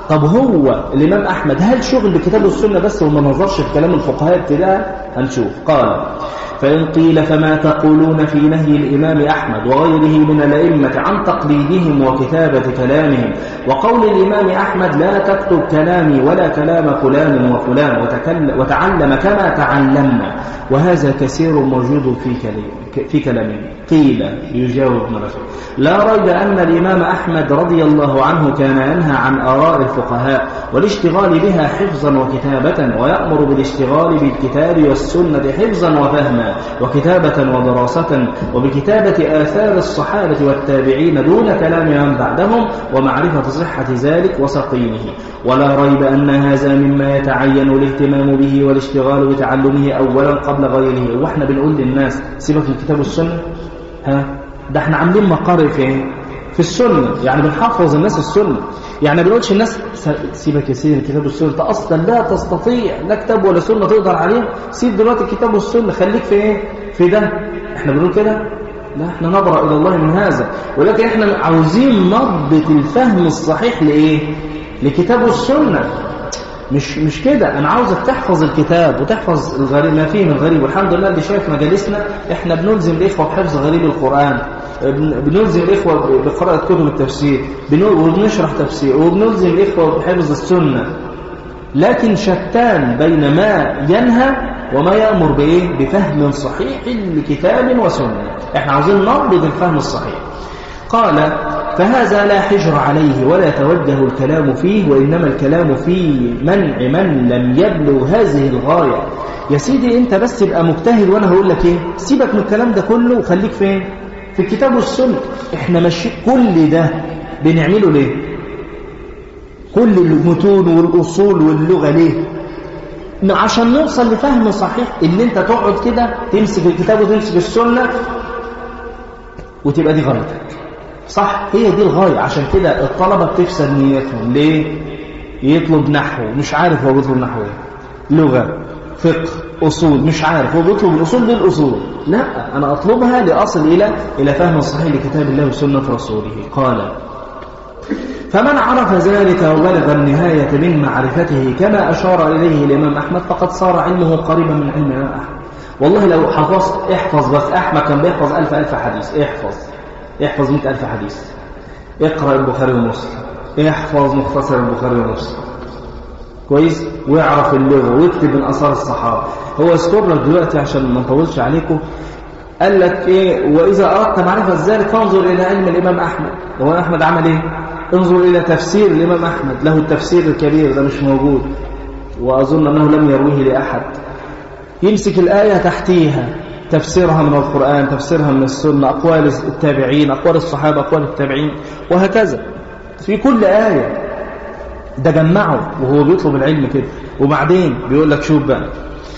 طب هو الإمام أحمد هل شغل بكتاب السنة بس وما نظرش في كلام الفقهاء ابتداء هنشوف قال فإن قيل فما تقولون في نهي الإمام أحمد وغيره من الأئمة عن تقليدهم وكتابة كلامهم وقول الإمام أحمد لا تكتب كلامي ولا كلام فلان وفلان وتعلم كما تعلمنا وهذا كثير موجود في كلام في كلامه قيل يجاوب مرفع لا ريب أن الإمام أحمد رضي الله عنه كان ينهى عن آراء الفقهاء والاشتغال بها حفظا وكتابة ويأمر بالاشتغال بالكتاب والسنة حفظا وفهما وكتابة ودراسة وبكتابة آثار الصحابة والتابعين دون كلام من بعدهم ومعرفة صحة ذلك وسقيمه ولا ريب أن هذا مما يتعين الاهتمام به والاشتغال بتعلمه أولا قبل غيره واحنا بنقول للناس سيبك من كتاب السنة ها ده احنا عاملين مقارئ في ايه في السنة يعني بنحفظ الناس السنة يعني ما بنقولش الناس سيبك يا سيدي كتاب السنة انت اصلا لا تستطيع لا كتاب ولا سنة تقدر عليه سيب دلوقتي الكتاب والسنة خليك في ايه في ده احنا بنقول كده لا احنا نبرأ الى الله من هذا ولكن احنا عاوزين نضبط الفهم الصحيح لايه لكتاب السنة مش مش كده انا عاوزك تحفظ الكتاب وتحفظ الغريب ما فيه من غريب والحمد لله اللي شايف مجالسنا احنا بنلزم الاخوه بحفظ غريب القران بنلزم الاخوه بقراءه كتب التفسير وبنشرح تفسير وبنلزم الاخوه بحفظ السنه لكن شتان بين ما ينهى وما يأمر بإيه؟ بفهم صحيح لكتاب وسنة احنا عاوزين نربط الفهم الصحيح قال فهذا لا حجر عليه ولا توجه الكلام فيه وإنما الكلام في منع من لم يبلغ هذه الغاية يا سيدي انت بس ابقى مجتهد وانا هقول لك ايه سيبك من الكلام ده كله وخليك فين في الكتاب والسنة احنا ماشي كل ده بنعمله ليه كل المتون والأصول واللغة ليه عشان نوصل لفهم صحيح اللي انت تقعد كده تمسك الكتاب وتمسك السنة وتبقى دي غايتك صح هي دي الغاية عشان كده الطلبة بتفسد نيتهم ليه يطلب نحو مش عارف هو بيطلب نحو ايه لغة فقه أصول مش عارف هو بيطلب الأصول دي الأصول لا أنا أطلبها لأصل إلى إلى فهم صحيح لكتاب الله وسنة رسوله قال فمن عرف ذلك وبلغ النهاية من معرفته كما أشار إليه الإمام أحمد فقد صار علمه قريبا من علم الإمام أحمد والله لو حفظت احفظ بس أحمد كان بيحفظ ألف ألف حديث احفظ احفظ مئة ألف حديث اقرأ البخاري ومسلم احفظ مختصر البخاري ومسلم كويس واعرف اللغة واكتب من أثار الصحابة هو يذكر لك دلوقتي عشان ما نطولش عليكم قال لك ايه وإذا أردت معرفة ذلك فانظر إلى علم الإمام أحمد هو أحمد عمل ايه انظر إلى تفسير الإمام أحمد له التفسير الكبير ده مش موجود وأظن أنه لم يرويه لأحد يمسك الآية تحتيها تفسيرها من القرآن تفسيرها من السنة أقوال التابعين أقوال الصحابة أقوال التابعين وهكذا في كل آية ده جمعه وهو بيطلب العلم كده وبعدين بيقول لك شوف بقى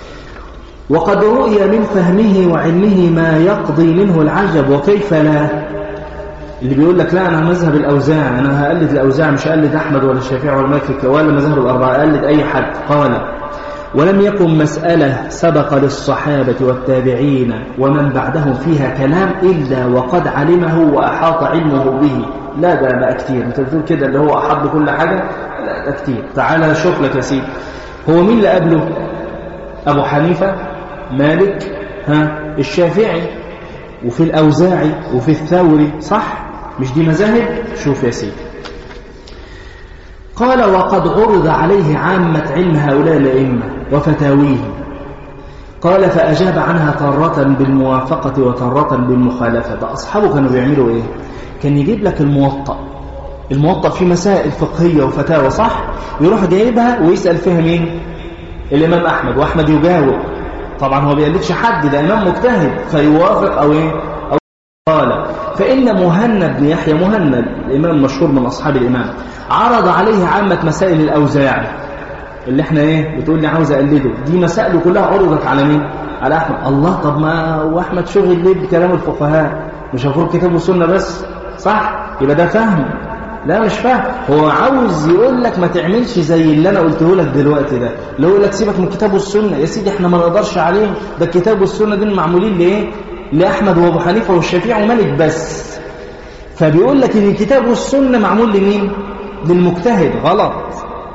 وقد رؤي من فهمه وعلمه ما يقضي منه العجب وكيف لا اللي بيقول لك لا أنا مذهب الأوزاع أنا هقلد الأوزاع مش هقلد أحمد ولا الشافعي ولا مالك ولا مذهب الأربعة أقلد أي حد قال ولم يكن مسألة سبق للصحابة والتابعين ومن بعدهم فيها كلام إلا وقد علمه وأحاط علمه به لا ده بقى كتير انت بتقول كده اللي هو أحط كل حاجة لا ده كتير تعالى شوف لك يا سيدي هو مين اللي قبله أبو حنيفة مالك ها الشافعي وفي الأوزاعي وفي الثوري صح مش دي مذاهب شوف يا سيدي قال وقد عرض عليه عامة علم هؤلاء الأئمة وفتاويهم قال فأجاب عنها تارة بالموافقة وتارة بالمخالفة ده أصحابه كانوا بيعملوا إيه كان يجيب لك الموطأ الموطأ فيه مسائل فقهية وفتاوى صح يروح جايبها ويسأل فيها مين الإمام أحمد وأحمد يجاوب طبعا هو بيقلدش حد ده إمام مجتهد فيوافق أو إيه أو قال فإن مهند بن يحيى مهند الإمام مشهور من أصحاب الإمام عرض عليه عامة مسائل الأوزاعي اللي احنا ايه بتقول لي عاوز اقلده دي مسائله كلها عرضت على مين على احمد الله طب ما واحمد شغل ليه بكلام الفقهاء مش هفور كتاب والسنه بس صح يبقى ده فهم لا مش فاهم هو عاوز يقول لك ما تعملش زي اللي انا قلته لك دلوقتي ده اللي يقول لك سيبك من الكتاب والسنه يا سيدي احنا ما نقدرش عليهم ده الكتاب والسنه دول معمولين لايه لاحمد وابو حنيفه والشافعي ومالك بس فبيقول لك ان الكتاب والسنه معمول لمين للمجتهد غلط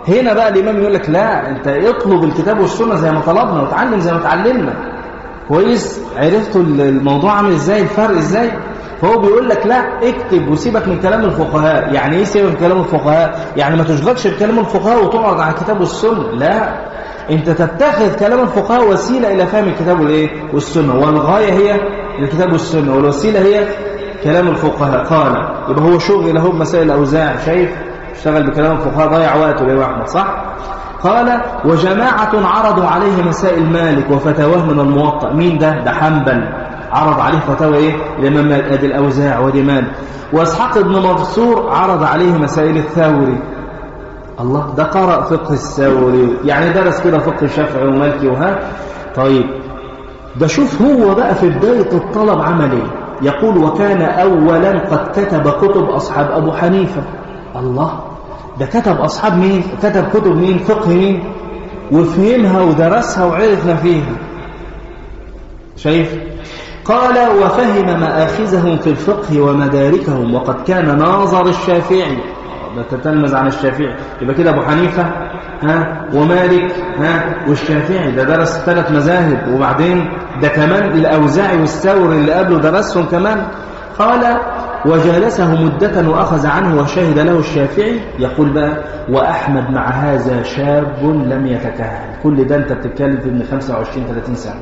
هنا بقى الإمام يقول لك لا أنت اطلب الكتاب والسنة زي ما طلبنا وتعلم زي ما تعلمنا كويس عرفتوا الموضوع عامل ازاي الفرق ازاي فهو بيقول لك لا اكتب وسيبك من كلام الفقهاء يعني ايه سيبك من كلام الفقهاء يعني ما تشغلش بكلام الفقهاء وتقعد على الكتاب والسنة لا انت تتخذ كلام الفقهاء وسيلة الى فهم الكتاب والايه والسنة والغاية هي الكتاب والسنة والوسيلة هي كلام الفقهاء قال يبقى هو شغل له بمسائل الاوزاع شايف اشتغل بكلام الفقهاء ضيع وقته ليه احمد صح قال وجماعة عرضوا عليه مسائل مالك وفتواه من الموطأ مين ده ده حنبل عرض عليه فتاوى ايه الامام ادي الاوزاع ودي مالك واسحاق بن منصور عرض عليه مسائل الثوري الله ده قرأ فقه الثوري يعني درس كده فقه الشافعي ومالكي وها طيب ده شوف هو بقى في بداية الطلب عمل ايه يقول وكان اولا قد كتب كتب اصحاب ابو حنيفة الله ده كتب أصحاب مين كتب كتب مين فقه مين وفهمها ودرسها وعرفنا فيها شايف قال وفهم مآخذهم في الفقه ومداركهم وقد كان ناظر الشافعي ده تتلمذ عن الشافعي يبقى كده أبو حنيفة ها ومالك ها والشافعي ده درس ثلاث مذاهب وبعدين ده كمان الأوزاعي والثور اللي قبله درسهم كمان قال وجالسه مدة وأخذ عنه وشهد له الشافعي يقول بقى وأحمد مع هذا شاب لم يتكهن كل ده أنت بتتكلم في ابن 25-30 سنة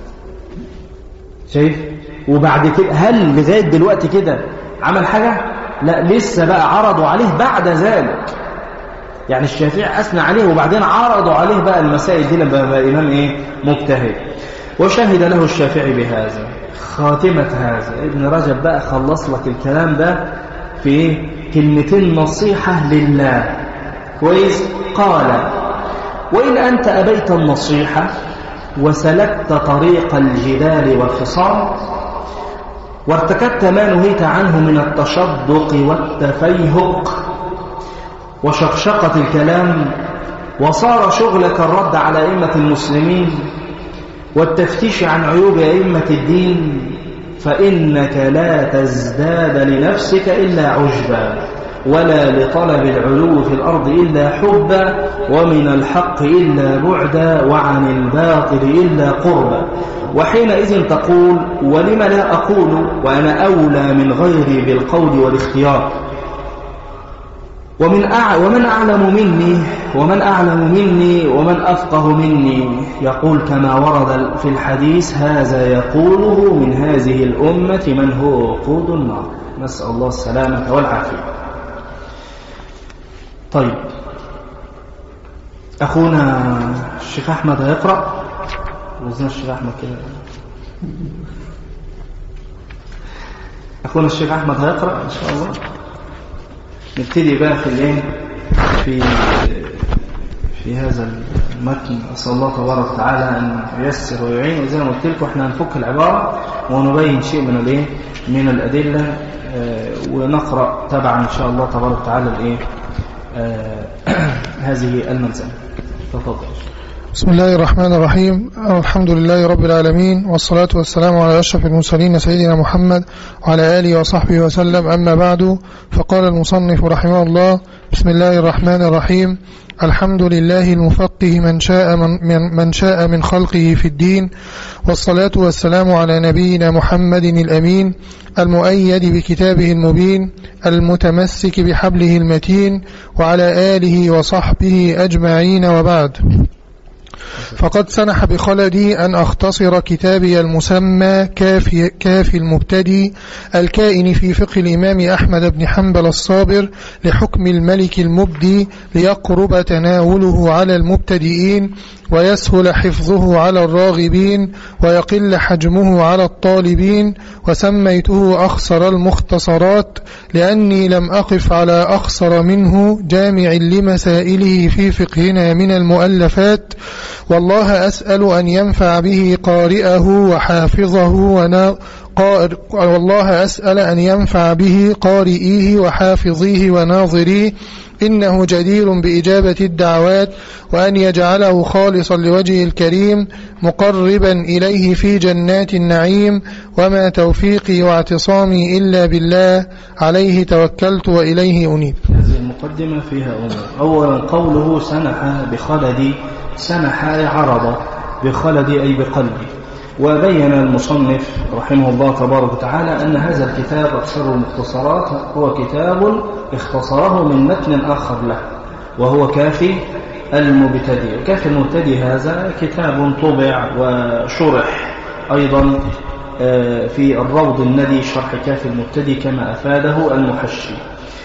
شايف وبعد كده هل لغاية دلوقتي كده عمل حاجة لا لسه بقى عرضوا عليه بعد ذلك يعني الشافعي أثنى عليه وبعدين عرضوا عليه بقى المسائل دي لما بقى إمام إيه مجتهد وشهد له الشافعي بهذا خاتمة هذا ابن رجب بقى خلص لك الكلام ده في كلمتين نصيحة لله كويس قال وإن أنت أبيت النصيحة وسلكت طريق الجدال والخصام وارتكبت ما نهيت عنه من التشدق والتفيهق وشقشقة الكلام وصار شغلك الرد على أئمة المسلمين والتفتيش عن عيوب أئمة الدين فإنك لا تزداد لنفسك إلا عجبا ولا لطلب العلو في الأرض إلا حبا ومن الحق إلا بعدا وعن الباطل إلا قربا وحينئذ تقول ولم لا أقول وأنا أولى من غيري بالقول والاختيار ومن أع... ومن أعلم مني ومن أعلم مني ومن أفقه مني يقول كما ورد في الحديث هذا يقوله من هذه الأمة من هو وقود النار نسأل الله السلامة والعافية طيب أخونا الشيخ أحمد هيقرأ وزنا الشيخ أحمد كده أخونا الشيخ أحمد هيقرأ إن شاء الله نبتدي بقى في الايه في في هذا المتن اسال الله تبارك وتعالى ان ييسر ويعين وزي ما قلت لكم احنا هنفك العباره ونبين شيء من الايه من الادله ونقرا تبعا ان شاء الله تبارك وتعالى الايه هذه الملزمه تفضل بسم الله الرحمن الرحيم الحمد لله رب العالمين والصلاة والسلام على أشرف المرسلين سيدنا محمد وعلى آله وصحبه وسلم أما بعد فقال المصنف رحمه الله بسم الله الرحمن الرحيم الحمد لله المفقه من شاء من, من, من شاء من خلقه في الدين والصلاة والسلام على نبينا محمد الأمين المؤيد بكتابه المبين المتمسك بحبله المتين وعلى آله وصحبه أجمعين وبعد فقد سنح بخلدي أن أختصر كتابي المسمى كافي, كافي المبتدي الكائن في فقه الإمام أحمد بن حنبل الصابر لحكم الملك المبدي ليقرب تناوله على المبتدئين ويسهل حفظه على الراغبين ويقل حجمه على الطالبين وسميته أخصر المختصرات لأني لم أقف على أخصر منه جامع لمسائله في فقهنا من المؤلفات والله أسأل أن ينفع به قارئه وحافظه ونا قار والله أسأل أن ينفع به قارئيه وحافظيه وناظريه إنه جدير بإجابة الدعوات وأن يجعله خالصا لوجهه الكريم مقربا إليه في جنات النعيم وما توفيقي واعتصامي إلا بالله عليه توكلت وإليه أنيب هذه المقدمة فيها أمور أولا قوله سنح بخلدي سنح أي عرض بخلدي أي بقلبي وبين المصنف رحمه الله تبارك وتعالى أن هذا الكتاب أكثر المختصرات هو كتاب اختصره من متن آخر له وهو كافي المبتدئ كافي المبتدئ هذا كتاب طبع وشرح أيضا في الروض الندي شرح كافي المبتدئ كما أفاده المحشي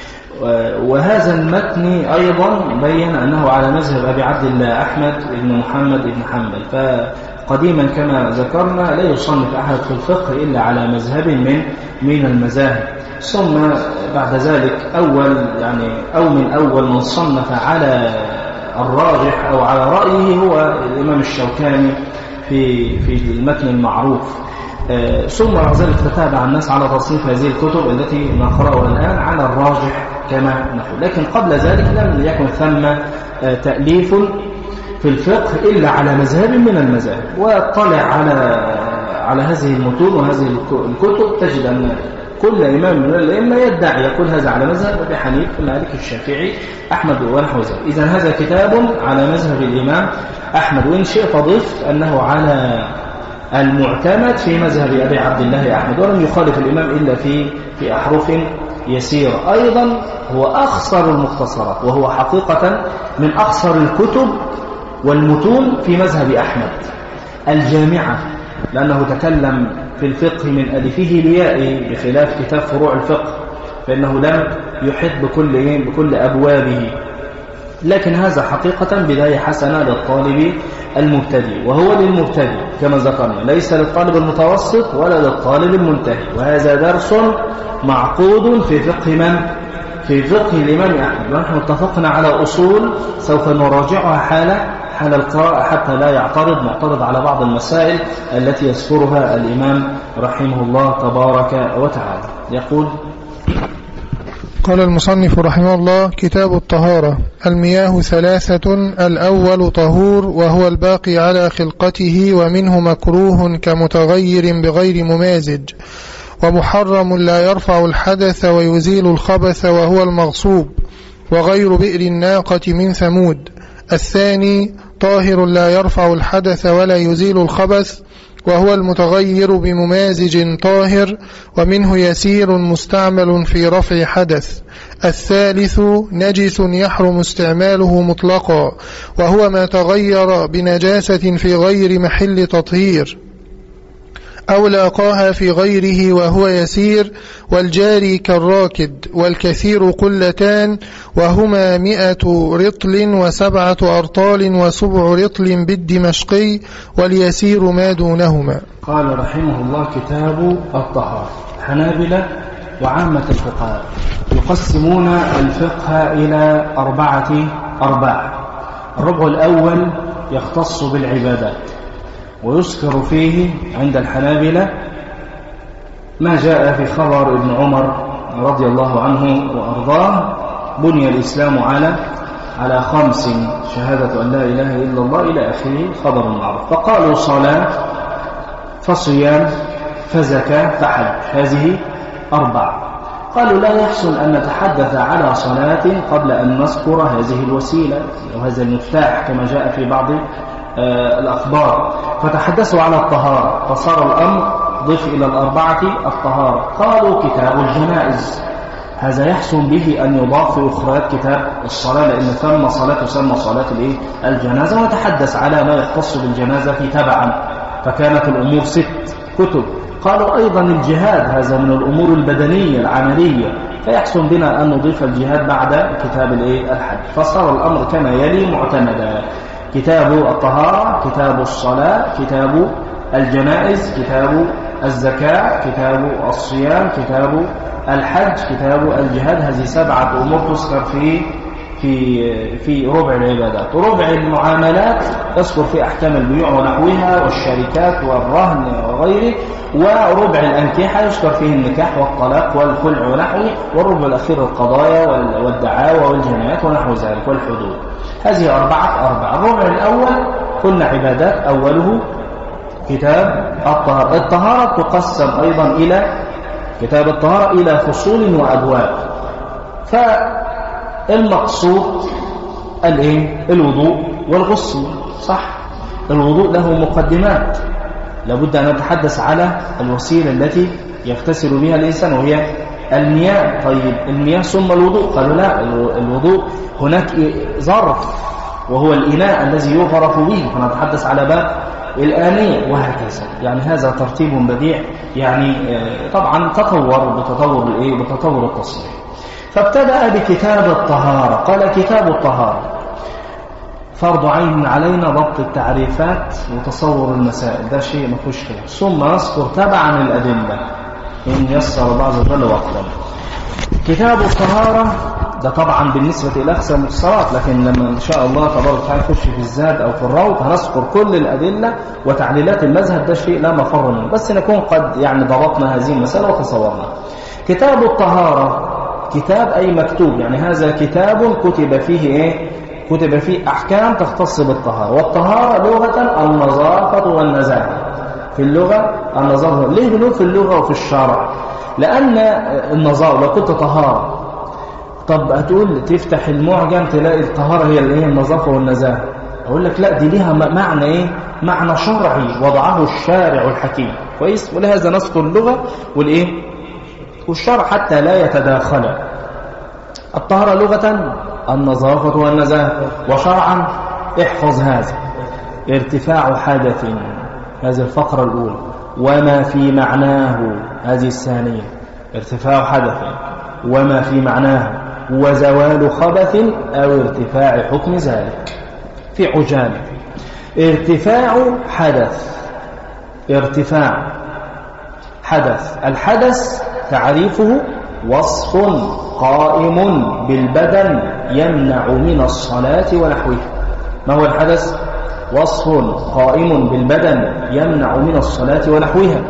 وهذا المتن أيضا بين أنه على مذهب أبي عبد الله أحمد بن محمد بن حنبل فقديما كما ذكرنا لا يصنف أحد في الفقه إلا على مذهب من من المذاهب ثم بعد ذلك أول يعني أو من أول من صنف على الراجح أو على رأيه هو الإمام الشوكاني في في المتن المعروف ثم بعد ذلك تتابع الناس على تصنيف هذه الكتب التي نقرأها الآن على الراجح كما نقول لكن قبل ذلك لم يكن ثم تأليف في الفقه إلا على مذهب من المذاهب واطلع على على هذه المتون وهذه الكتب تجد أن كل إمام من الأئمة يدعي يقول هذا على مذهب أبي حنيفة مالك الشافعي أحمد ونحو ذلك إذا هذا كتاب على مذهب الإمام أحمد وإن شئت ضف أنه على المعتمد في مذهب أبي عبد الله أحمد ولم يخالف الإمام إلا في في أحرف يسيرة أيضا هو أخصر المختصرات وهو حقيقة من أخصر الكتب والمتون في مذهب أحمد الجامعة لأنه تكلم في الفقه من ألفه ليائه بخلاف كتاب فروع الفقه فإنه لم يحط بكل بكل أبوابه لكن هذا حقيقة بداية حسنة للطالب المبتدئ وهو للمبتدئ كما ذكرنا ليس للطالب المتوسط ولا للطالب المنتهي وهذا درس معقود في فقه من؟ في فقه الإمام أحمد ونحن اتفقنا على أصول سوف نراجعها حال حال القراءة حتى لا يعترض معترض على بعض المسائل التي يذكرها الإمام رحمه الله تبارك وتعالى يقول قال المصنف رحمه الله كتاب الطهارة المياه ثلاثة الأول طهور وهو الباقي على خلقته ومنه مكروه كمتغير بغير ممازج ومحرم لا يرفع الحدث ويزيل الخبث وهو المغصوب وغير بئر الناقة من ثمود الثاني طاهر لا يرفع الحدث ولا يزيل الخبث وهو المتغير بممازج طاهر ومنه يسير مستعمل في رفع حدث الثالث نجس يحرم استعماله مطلقا وهو ما تغير بنجاسة في غير محل تطهير أو لاقاها في غيره وهو يسير والجاري كالراكد والكثير قلتان وهما مئة رطل وسبعة أرطال وسبع رطل بالدمشقي واليسير ما دونهما قال رحمه الله كتاب الطهارة حنابلة وعامة الفقهاء يقسمون الفقه إلى أربعة أرباع الربع الأول يختص بالعبادات ويذكر فيه عند الحنابلة ما جاء في خبر ابن عمر رضي الله عنه وأرضاه بني الإسلام على على خمس شهادة أن لا إله إلا الله إلى آخره خبر معروف فقالوا صلاة فصيام فزكاة فحج هذه أربع قالوا لا يحسن أن نتحدث على صلاة قبل أن نذكر هذه الوسيلة وهذا المفتاح كما جاء في بعض الأخبار فتحدثوا على الطهارة فصار الأمر ضف إلى الأربعة الطهارة قالوا كتاب الجنائز هذا يحسن به أن يضاف في أخرى كتاب الصلاة لأن ثم صلاة تسمى صلاة الجنازة ونتحدث على ما يختص بالجنازة في تبعا فكانت الأمور ست كتب قالوا أيضا الجهاد هذا من الأمور البدنية العملية فيحسن بنا أن نضيف الجهاد بعد كتاب الحج فصار الأمر كما يلي معتمدا كتاب الطهارة كتاب الصلاة كتاب الجنائز كتاب الزكاة كتاب الصيام كتاب الحج كتاب الجهاد هذه سبعة أمور تذكر في في في ربع العبادات ربع المعاملات تذكر في أحكام البيوع ونحوها والشركات والرهن وغيره وربع الأنكحة يذكر فيه النكاح والطلاق والخلع ونحوه والربع الأخير القضايا والدعاوى والجنايات ونحو ذلك والحدود هذه أربعة أربعة الربع الأول قلنا عبادات أوله كتاب الطهارة الطهارة تقسم أيضا إلى كتاب الطهارة إلى فصول وأبواب المقصود الايه الوضوء والغسل صح الوضوء له مقدمات لابد أن نتحدث على الوسيلة التي يغتسل بها الإنسان وهي المياه طيب المياه ثم الوضوء قالوا لا الوضوء هناك ظرف وهو الإناء الذي يغرف به فنتحدث على باب الآنية وهكذا يعني هذا ترتيب بديع يعني طبعا تطور بتطور الايه بتطور التصريح فابتدأ بكتاب الطهارة قال كتاب الطهارة فرض عين علينا ضبط التعريفات وتصور المسائل ده شيء ما فيهوش خلاف ثم نذكر تبعا الأدلة إن يسر الله عز وجل وقتا كتاب الطهارة ده طبعا بالنسبة إلى أقسام الصلاة لكن لما إن شاء الله تبارك وتعالى نخش في الزاد أو في الروض هنذكر كل الأدلة وتعليلات المذهب ده شيء لا مفر منه بس نكون قد يعني ضبطنا هذه المسألة وتصورنا كتاب الطهارة كتاب أي مكتوب يعني هذا كتاب كتب فيه إيه كتب فيه أحكام تختص بالطهارة والطهارة لغة النظافة والنزاهة في اللغة النظافة ليه بنقول في اللغة وفي الشرع لأن النظافة لو كنت طهارة طب هتقول تفتح المعجم تلاقي الطهارة هي اللي هي النظافة والنزاهة أقول لك لا دي ليها معنى إيه معنى شرعي وضعه الشارع الحكيم كويس ولهذا نذكر اللغة والإيه والشرع حتى لا يتداخل الطهارة لغة النظافة والنزاهة وشرعا احفظ هذا ارتفاع حدث هذه الفقرة الأولى وما في معناه هذه الثانية ارتفاع حدث وما في معناه وزوال خبث أو ارتفاع حكم ذلك في عجالة ارتفاع حدث ارتفاع حدث الحدث تعريفه وصف قائم بالبدن يمنع من الصلاة ونحوها ما هو الحدث؟ وصف قائم بالبدن يمنع من الصلاة ونحوها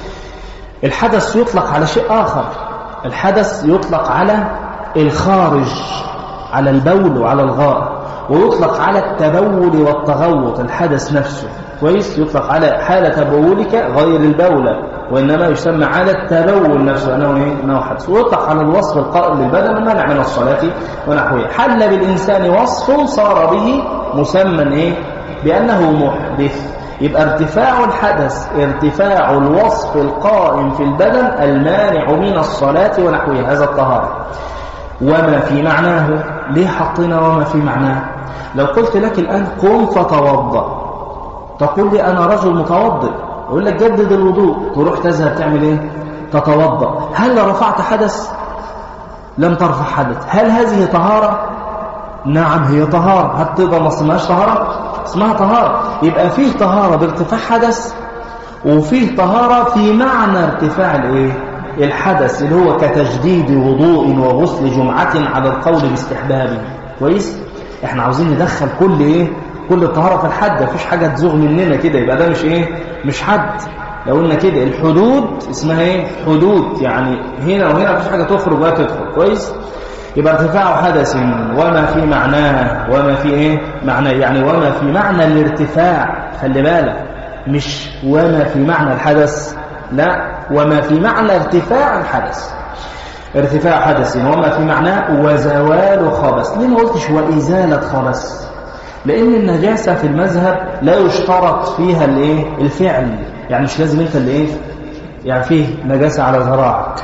الحدث يطلق على شيء آخر الحدث يطلق على الخارج على البول وعلى الغائط ويطلق على التبول والتغوط الحدث نفسه كويس يطلق على حالة بولك غير البولة وإنما يسمى على التبول نفسه أنه, إيه؟ أنه حدث ويطلق على الوصف القائم بالبدن المانع من الصلاة ونحوها حل بالإنسان وصف صار به مسمى إيه؟ بأنه محدث يبقى ارتفاع الحدث ارتفاع الوصف القائم في البدن المانع من الصلاة ونحوها هذا الطهارة وما في معناه ليه حطينا وما في معناه لو قلت لك الآن قم فتوضأ تقول لي أنا رجل متوضئ أقول لك جدد الوضوء تروح تذهب تعمل إيه تتوضأ هل رفعت حدث لم ترفع حدث هل هذه طهارة نعم هي طهارة هل تقدر ما اسمهاش طهارة اسمها طهارة يبقى فيه طهارة بارتفاع حدث وفيه طهارة في معنى ارتفاع الايه الحدث اللي هو كتجديد وضوء وغسل جمعة على القول باستحبابه كويس احنا عاوزين ندخل كل ايه كل الطهارة في الحد مفيش حاجة تزوغ مننا كده يبقى ده مش ايه مش حد لو قلنا كده الحدود اسمها ايه حدود يعني هنا وهنا مفيش حاجة تخرج ولا تدخل كويس يبقى ارتفاع حدث وما في معناه وما في ايه معنى يعني وما في معنى الارتفاع خلي بالك مش وما في معنى الحدث لا وما في معنى ارتفاع الحدث ارتفاع حدث وما في معناه وزوال خبث ليه ما قلتش وإزالة خبث لأن النجاسة في المذهب لا يشترط فيها الايه الفعل يعني مش لازم انت اللي ايه يعني فيه نجاسة على ذراعك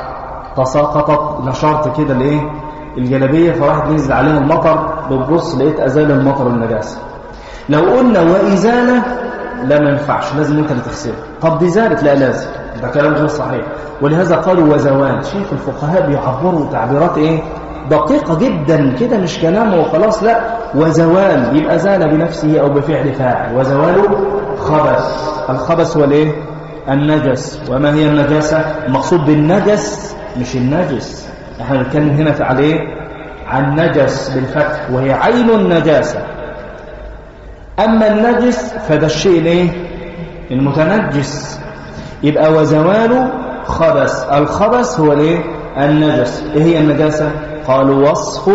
تساقطت نشرت كده الايه الجلبية فراحت نزل عليها المطر بتبص لقيت أزال المطر النجاسة لو قلنا وإزالة لا ما ينفعش لازم انت اللي تغسلها طب دي زالت لا لازم ده كلام غير صحيح ولهذا قالوا وزوال شوف الفقهاء بيعبروا تعبيرات ايه دقيقة جدا كده مش كلام وخلاص لا وزوال يبقى زال بنفسه أو بفعل فاعل وزوال خبث الخبث هو الايه النجس وما هي النجاسة المقصود بالنجس مش النجس احنا بنتكلم هنا في عليه عن نجس بالفتح وهي عين النجاسة أما النجس فده الشيء الايه المتنجس يبقى وزوال خبث الخبث هو الايه النجس ايه هي النجاسة قالوا وصف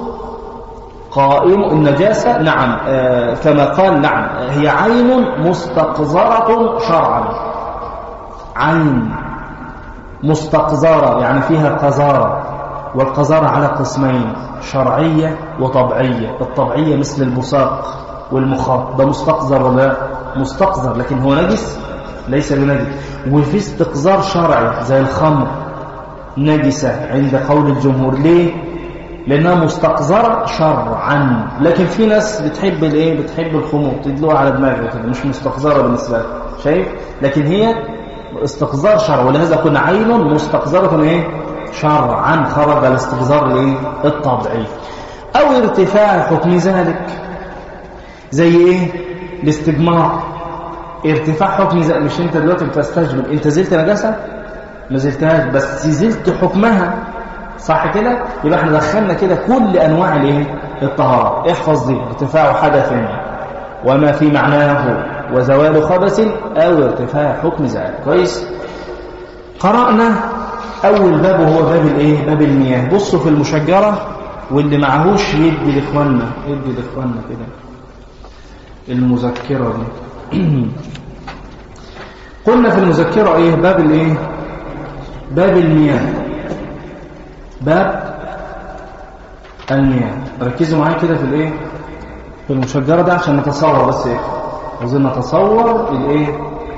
قائم النجاسة نعم آه كما قال نعم هي عين مستقذرة شرعا عين مستقذرة يعني فيها قذارة والقذارة على قسمين شرعية وطبيعية الطبيعية مثل البصاق والمخاط ده مستقذر ولا مستقذر لكن هو نجس ليس بنجس وفي استقذار شرعي زي الخمر نجسة عند قول الجمهور ليه لأنها مستقذرة شرعا لكن في ناس بتحب الايه بتحب الخمور تدلوها على دماغها كده مش مستقذرة بالنسبة لها شايف لكن هي استقذار شرع ولهذا كنا عين مستقذرة ايه شرعا خرج الاستقذار الايه الطبيعي او ارتفاع حكم ذلك زي ايه الاستجمار ارتفاع حكم ذلك مش انت دلوقتي بتستجمل انت زلت نجاسة ما زلتهاش بس زلت حكمها صح كده يبقى احنا دخلنا كده كل انواع الايه الطهارة احفظ دي ارتفاع حدث وما في معناه وزوال خبث او ارتفاع حكم ذلك كويس قرأنا اول باب وهو باب الايه باب المياه بصوا في المشجرة واللي معهوش يدي لاخواننا يدي لاخواننا كده المذكرة دي قلنا في المذكرة ايه باب الايه باب المياه باب المياه ركزوا معايا كده في الايه في المشجرة ده عشان نتصور بس ايه عاوزين نتصور الايه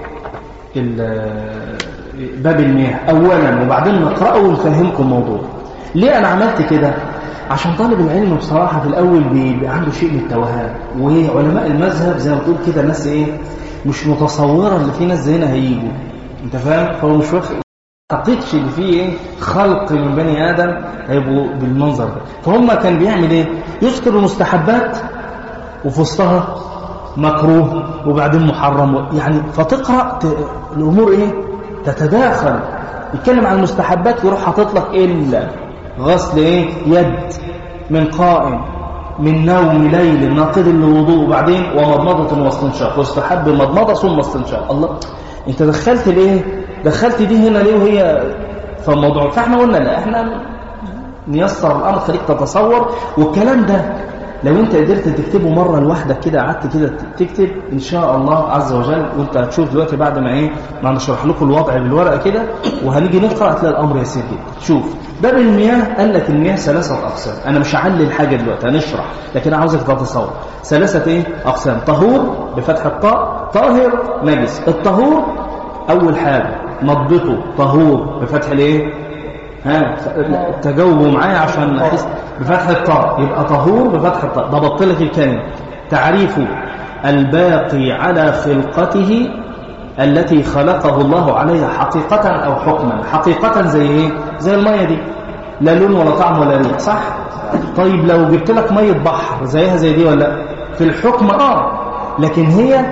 باب المياه اولا وبعدين نقرأه ونفهمكم الموضوع ليه انا عملت كده عشان طالب العلم بصراحة في الاول بيبقى عنده شيء من التوهان وعلماء المذهب زي ما تقول كده ناس ايه مش متصورة ان في ناس زينا هيجوا انت فاهم فهو مش واخد اعتقدش ان في ايه خلق من بني ادم هيبقوا بالمنظر ده فهم كان بيعمل ايه يذكر المستحبات وفي وسطها مكروه وبعدين محرم يعني فتقرا الامور ايه تتداخل يتكلم عن المستحبات يروح حاطط لك الا غسل ايه يد من قائم من نوم ليل ناقض للوضوء وبعدين ومضمضه واستنشاق واستحب المضمضه ثم استنشاق الله انت دخلت الايه دخلت دي هنا ليه وهي فالموضوع فاحنا قلنا لا احنا نيسر الامر خليك تتصور والكلام ده لو انت قدرت تكتبه مرة لوحدك كده قعدت كده تكتب ان شاء الله عز وجل وانت هتشوف دلوقتي بعد ما ايه ما نشرح لكم الوضع بالورقة كده وهنيجي نقرأ هتلاقي الامر يسير جدا شوف باب المياه قال لك المياه ثلاثة اقسام انا مش هعلل حاجة دلوقتي هنشرح لكن انا عاوزك تتصور ثلاثة ايه اقسام طهور بفتح الطاء طاهر نجس الطهور اول حاجة نضته طهور بفتح الايه ها تجاوبوا معايا عشان احس بفتح الطاء يبقى طهور بفتح الطاء ضبطت لك الكلمه تعريف الباقي على خلقته التي خلقه الله عليها حقيقة أو حكما حقيقة زي إيه؟ زي المية دي لا لون ولا طعم ولا ريح صح؟ طيب لو جبت لك مية بحر زيها زي دي ولا في الحكم آه لكن هي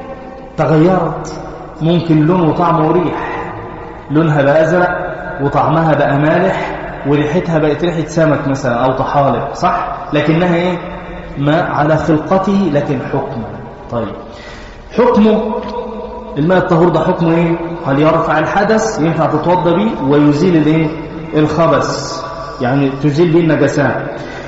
تغيرت ممكن لون وطعم وريح لونها بقى أزرق وطعمها بقى مالح وريحتها بقت ريحة سمك مثلا أو طحالب صح لكنها إيه ما على خلقته لكن حكمه طيب حكمه الماء الطهور ده حكمه إيه هل يرفع الحدث ينفع تتوضى بيه ويزيل الإيه الخبث يعني تزيل به النجسات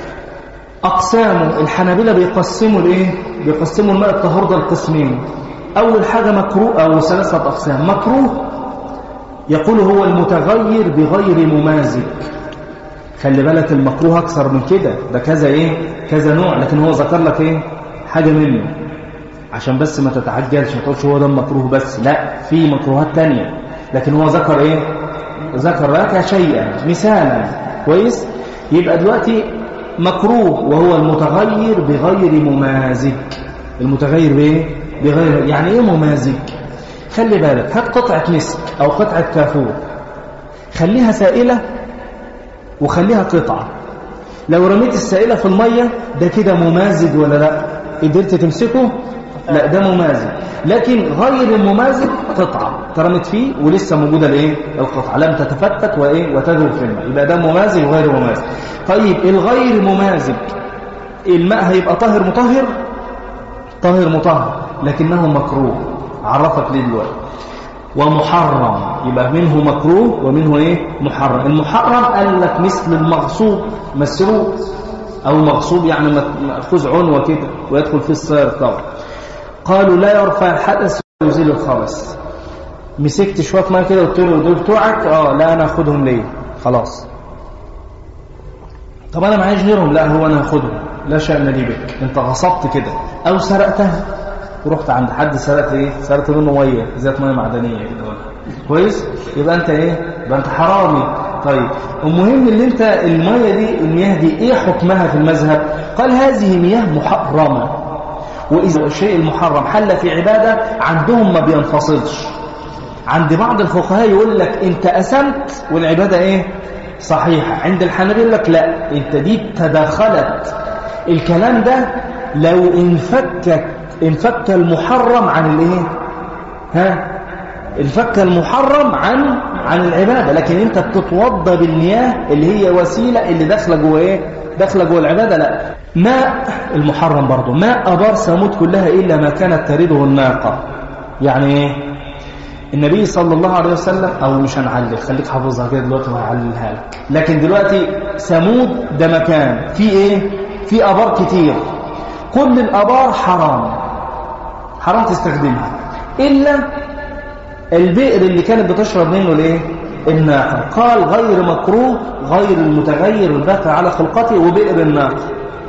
أقسامه الحنابلة بيقسموا الإيه بيقسموا الماء الطهور ده لقسمين أول حاجة مكروه أو ثلاثة أقسام مكروه يقول هو المتغير بغير ممازج خلي بالك المكروه أكثر من كده ده كذا إيه كذا نوع لكن هو ذكر لك إيه حاجة منه عشان بس ما تتعجلش ما تقولش هو ده المكروه بس لا في مكروهات تانية لكن هو ذكر إيه ذكر لك شيئا مثالا كويس يبقى دلوقتي مكروه وهو المتغير بغير ممازج المتغير بايه بغير يعني ايه ممازج خلي بالك هات قطعة مسك أو قطعة كافور خليها سائلة وخليها قطعة لو رميت السائلة في المية ده كده ممازج ولا لا قدرت تمسكه لا ده ممازج لكن غير الممازج قطعة ترمت فيه ولسه موجودة الايه القطعة لم تتفتت وايه وتذوب في الماء يبقى ده ممازج وغير ممازج طيب الغير ممازج الماء هيبقى طاهر مطهر طاهر مطهر لكنه مكروه عرفك ليه دلوقتي ومحرم يبقى منه مكروه ومنه ايه محرم المحرم قال لك مثل المغصوب مسروق او مغصوب يعني مأخوذ عنوة كده ويدخل في الصير طبعا قالوا لا يرفع الحدث ويزيل الخبث مسكت شويه ميه كده قلت له دول بتوعك اه لا انا اخدهم ليه خلاص طب انا معيش غيرهم لا هو انا هاخدهم لا شأن لي بك انت غصبت كده او سرقتها ورحت عند حد سرقت ايه سرقت منه ميه ذات ميه معدنيه كده كويس يبقى انت ايه يبقى انت حرامي طيب المهم ان انت الميه دي المياه دي ايه حكمها في المذهب قال هذه مياه محرمه واذا الشيء المحرم حل في عباده عندهم ما بينفصلش عند بعض الفقهاء يقول لك انت اسمت والعباده ايه صحيحه عند الحنابلة يقول لك لا انت دي تداخلت الكلام ده لو انفكك انفك المحرم عن الايه ها انفك المحرم عن عن العباده لكن انت بتتوضى بالمياه اللي هي وسيله اللي داخله جوه ايه داخله جوه العباده لا ماء المحرم برضه ماء ابار ثمود كلها الا ما كانت ترده الناقه يعني ايه النبي صلى الله عليه وسلم او مش هنعلل خليك حافظها كده دلوقتي وهعللها لك لكن دلوقتي ثمود ده مكان فيه ايه في ابار كتير كل الابار حرام حرام تستخدمها الا البئر اللي كانت بتشرب منه الايه الناقه قال غير مكروه غير المتغير الباقي على خلقته وبئر الناقه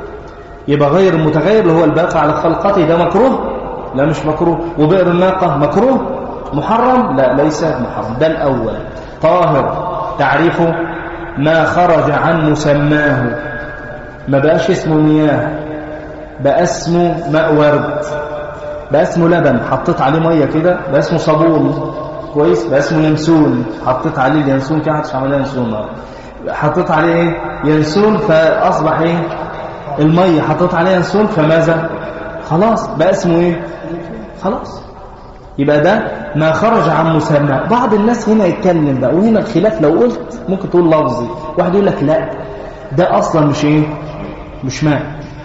يبقى غير المتغير اللي هو الباقي على خلقته ده مكروه لا مش مكروه وبئر الناقه مكروه محرم لا ليس محرم ده الأول طاهر تعريفه ما خرج عن مسماه ما بقاش اسمه مياه بقى اسمه ماء ورد بقى اسمه لبن حطيت عليه ميه كده بقى اسمه صابون كويس بقى اسمه ينسون حطيت عليه اليانسون كده محدش عملها ينسون حطيت عليه ايه ينسون فاصبح ايه الميه حطيت عليه ينسون فماذا خلاص بقى اسمه ايه خلاص يبقى ده ما خرج عن مسمى بعض الناس هنا يتكلم بقى وهنا الخلاف لو قلت ممكن تقول لفظي واحد يقول لك لا ده اصلا مش ايه مش ماء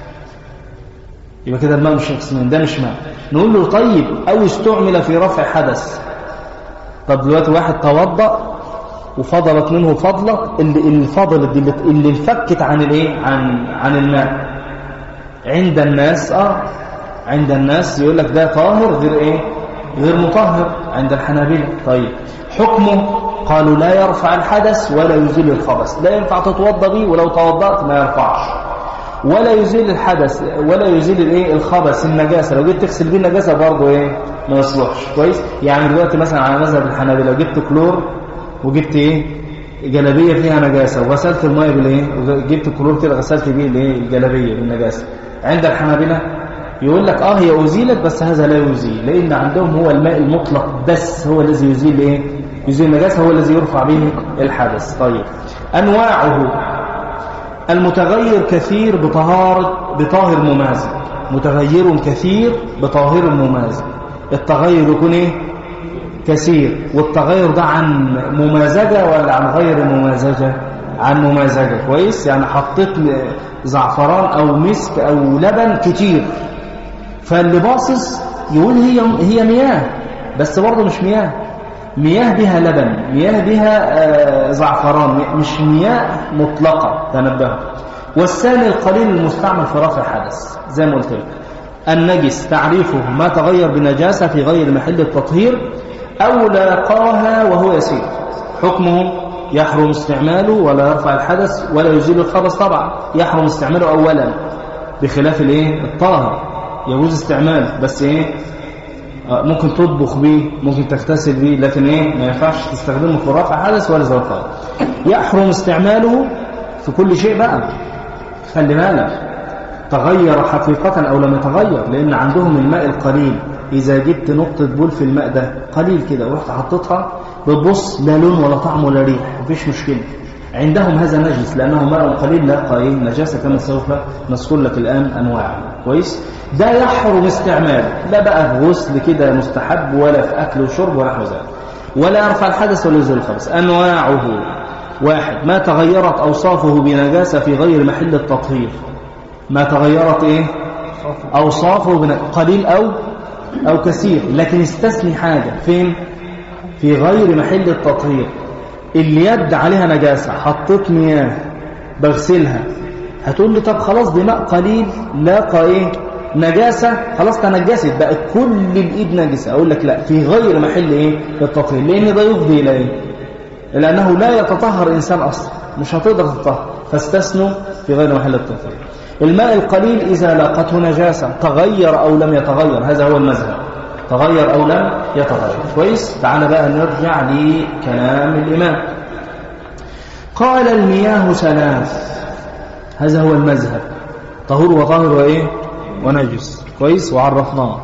يبقى كده الماء مش قسمين ده مش ماء نقول له طيب او استعمل في رفع حدث طب دلوقتي واحد توضأ وفضلت منه فضلة اللي اللي فضلت دي اللي انفكت عن الايه عن عن الماء عند الناس اه عند الناس يقول لك ده طاهر غير ايه غير مطهر عند الحنابلة طيب حكمه قالوا لا يرفع الحدث ولا يزيل الخبث لا ينفع تتوضى به ولو توضأت ما يرفعش ولا يزيل الحدث ولا يزيل الايه الخبث النجاسه لو جيت تغسل بيه النجاسه برضه ايه ما يصلحش كويس يعني دلوقتي مثلا على مذهب الحنابلة لو جبت كلور وجبت ايه جلابيه فيها نجاسه وغسلت الميه بالايه وجبت كلور كده غسلت بيه الايه الجلابيه بالنجاسه عند الحنابلة يقول لك اه هي أزيلت بس هذا لا يزيل لأن عندهم هو الماء المطلق بس هو الذي يزيل إيه يزيل النجاسة هو الذي يرفع به الحدث طيب أنواعه المتغير كثير بطهارة بطاهر ممازج متغير كثير بطاهر ممازج التغير يكون إيه كثير والتغير ده عن ممازجة ولا عن غير ممازجة عن ممازجة كويس يعني حطيت زعفران أو مسك أو لبن كتير فاللي باصص يقول هي هي مياه بس برضه مش مياه مياه بها لبن مياه بها آه زعفران مش مياه مطلقة تنبهوا والثاني القليل المستعمل في رفع حدث زي ما قلت لك النجس تعريفه ما تغير بنجاسة في غير محل التطهير أو لاقاها وهو يسير حكمه يحرم استعماله ولا يرفع الحدث ولا يزيل الخبث طبعا يحرم استعماله أولا بخلاف الايه الطاهر يجوز استعماله بس ايه ممكن تطبخ بيه ممكن تغتسل بيه لكن ايه ما ينفعش تستخدمه في رفع حدث ولا زي الطاهر يحرم استعماله في كل شيء بقى خلي بالك تغير حقيقة أو لم يتغير لأن عندهم الماء القليل إذا جبت نقطة بول في الماء ده قليل كده ورحت حطيتها بتبص لا لون ولا طعم ولا ريح مفيش مشكلة عندهم هذا نجس لأنه ماء قليل لا قليل نجاسة كما سوف نذكر لك الآن أنواع كويس ده يحرم استعماله لا بقى في غسل كده مستحب ولا في أكل وشرب ولا نحو ذلك ولا يرفع الحدث ولا يزيل الخبث أنواعه واحد ما تغيرت أوصافه بنجاسة في غير محل التطهير ما تغيرت إيه أوصافه بن... قليل أو أو كثير لكن استثني حاجة فين في غير محل التطهير اليد عليها نجاسة حطيت مياه بغسلها هتقول لي طب خلاص دي ماء قليل لاقى ايه نجاسة خلاص تنجست بقت كل الايد نجسة اقول لك لا في غير محل ايه التطهير لان ده يفضي الى ايه لانه لا يتطهر انسان اصلا مش هتقدر تطهر فاستثنوا في غير محل التطهير الماء القليل إذا لاقته نجاسة تغير أو لم يتغير هذا هو المذهب تغير أو لم يتغير كويس تعال بقى نرجع لكلام الإمام قال المياه ثلاث هذا هو المذهب طهور وطاهر وإيه ونجس كويس وعرفناه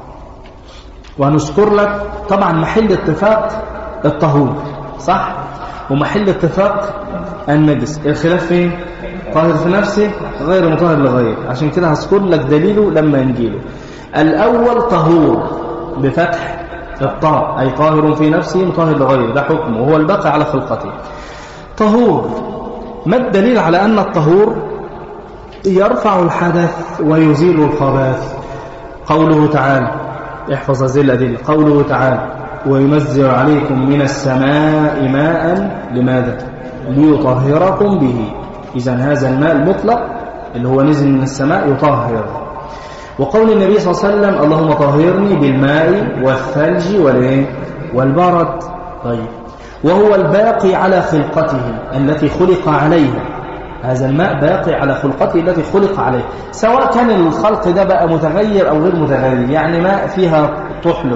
وهنذكر لك طبعا محل اتفاق الطهور صح ومحل اتفاق النجس الخلاف فين طاهر في نفسه غير مطهر لغيره عشان كده هذكر لك دليله لما نجيله الأول طهور بفتح الطاء أي طاهر في نفسه مطهر لغيره ده حكمه وهو الباقي على خلقته طهور ما الدليل على أن الطهور يرفع الحدث ويزيل الخباث قوله تعالى احفظ هذه الأدلة قوله تعالى وينزل عليكم من السماء ماء لماذا ليطهركم به إذا هذا الماء المطلق اللي هو نزل من السماء يطهر وقول النبي صلى الله عليه وسلم اللهم طهرني بالماء والثلج والبرد طيب وهو الباقي على خلقته التي خلق عليها هذا الماء باقي على خلقته التي خلق عليه سواء كان الخلق ده بقى متغير أو غير متغير يعني ماء فيها تحلب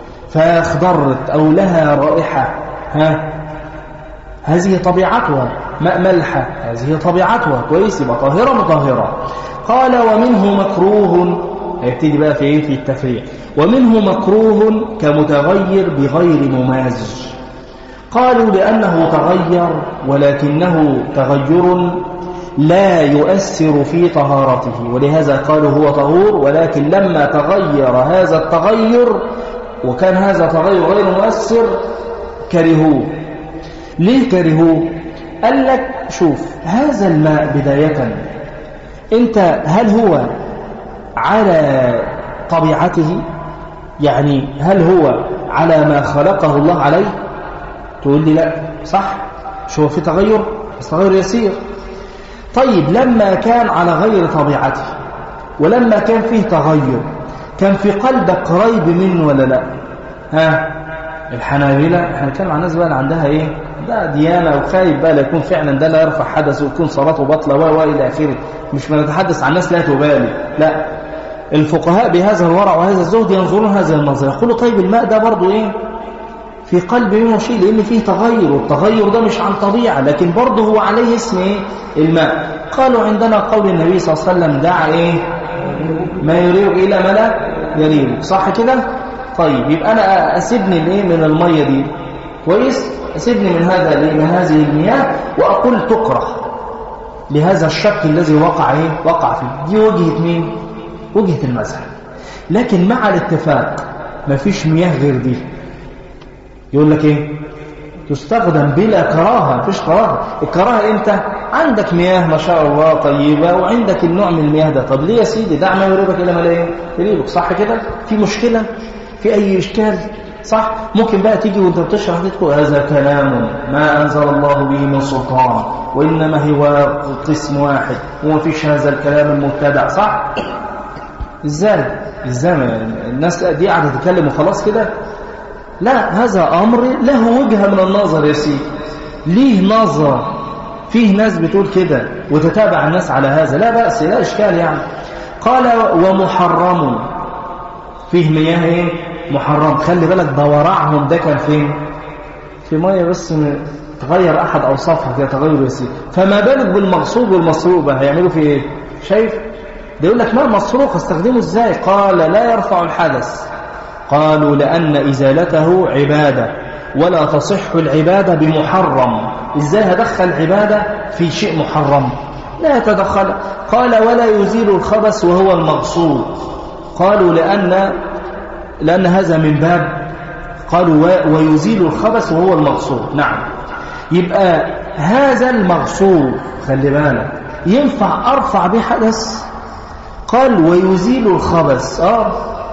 فاخضرت أو لها رائحة ها هذه طبيعتها ماء ملحة هذه طبيعتها كويس يبقى طاهرة مطهرة قال ومنه مكروه هيبتدي بقى في ايه في التفريع ومنه مكروه كمتغير بغير ممازج قالوا لأنه تغير ولكنه تغير لا يؤثر في طهارته ولهذا قالوا هو طهور ولكن لما تغير هذا التغير وكان هذا تغير غير مؤثر كرهوه ليه كرهوه قال لك شوف هذا الماء بداية انت هل هو على طبيعته يعني هل هو على ما خلقه الله عليه تقول لي لا صح شو هو في تغير بس تغير يسير طيب لما كان على غير طبيعته ولما كان فيه تغير كان في قلبك قريب منه ولا لا ها الحنابلة احنا بنتكلم عن الناس بقى اللي عندها ايه ده ديانة وخايف بقى لا يكون فعلا ده لا يرفع حدث ويكون صلاته بطلة و الى اخره مش بنتحدث عن ناس لا تبالي لا الفقهاء بهذا الورع وهذا الزهد ينظرون هذا النظر يقولوا طيب الماء ده برضه ايه في قلب منه شيء لان فيه تغير والتغير ده مش عن طبيعة لكن برضه هو عليه اسم ايه الماء قالوا عندنا قول النبي صلى الله عليه وسلم دع ايه ما يريد الى ما لا يريد صح كده طيب يبقى انا اسيبني الايه من الميه دي كويس اسيبني من هذا من هذه المياه واقول تكره لهذا الشك الذي وقع ايه وقع فيه دي وجهه مين وجهه المذهب لكن مع الاتفاق ما فيش مياه غير دي يقول لك ايه تستخدم بلا كراهه مفيش كراهه الكراهه امتى عندك مياه ما شاء الله طيبه وعندك النوع من المياه ده طب ليه يا سيدي دع ما يريبك الى ما لا يريبك صح كده في مشكله في اي اشكال صح ممكن بقى تيجي وانت بتشرح تقول هذا كلام ما انزل الله به من سلطان وانما هو قسم واحد وما فيش هذا الكلام المبتدع صح ازاي ازاي الناس دي قاعده تتكلم وخلاص كده لا هذا امر له وجهه من النظر يا سيدي ليه نظره فيه ناس بتقول كده وتتابع الناس على هذا لا بأس لا إشكال يعني قال ومحرم فيه مياه ايه محرم خلي بالك ده ورعهم ده كان فين في ميه بس تغير احد اوصافها فيها تغير يسير فما بالك بالمغصوب والمصروبه هيعملوا في ايه شايف ده يقول لك ما المصروف استخدمه ازاي قال لا يرفع الحدث قالوا لان ازالته عباده ولا تصح العباده بمحرم ازاي هدخل عباده في شيء محرم لا يتدخل قال ولا يزيل الخبث وهو المغصوب قالوا لأن لأن هذا من باب قالوا ويزيل الخبث وهو المغصوب نعم يبقى هذا المغصوب خلي بالك ينفع أرفع به حدث قال ويزيل الخبث آه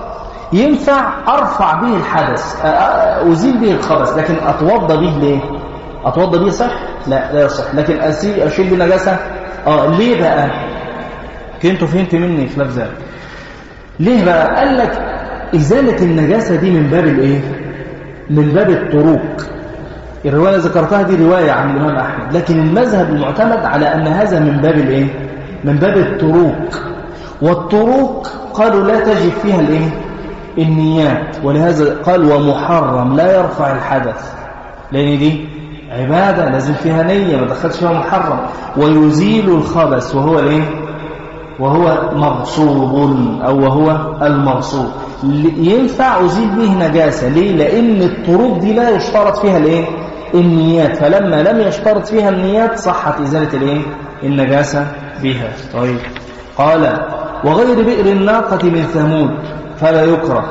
ينفع أرفع به الحدث أزيل به الخبث لكن أتوضى به ليه أتوضى به صح لا لا يصح لكن أشيل به نجاسة آه ليه بقى كنتوا فهمت مني خلاف ذلك ليه بقى قال لك إزالة النجاسة دي من باب الإيه من باب الطرق الرواية ذكرتها دي رواية عن الإمام أحمد لكن المذهب المعتمد على أن هذا من باب الإيه؟ من باب الطروق والطروق قالوا لا تجب فيها الإيه؟ النيات ولهذا قال ومحرم لا يرفع الحدث لأن دي عبادة لازم فيها نية ما دخلش فيها محرم ويزيل الخبث وهو الايه وهو مغصوب أو وهو المغصوب ينفع أزيل به نجاسة ليه لأن الطرق دي لا يشترط فيها الايه النيات فلما لم يشترط فيها النيات صحت إزالة الايه النجاسة بها طيب قال وغير بئر الناقة من ثمود فلا يكره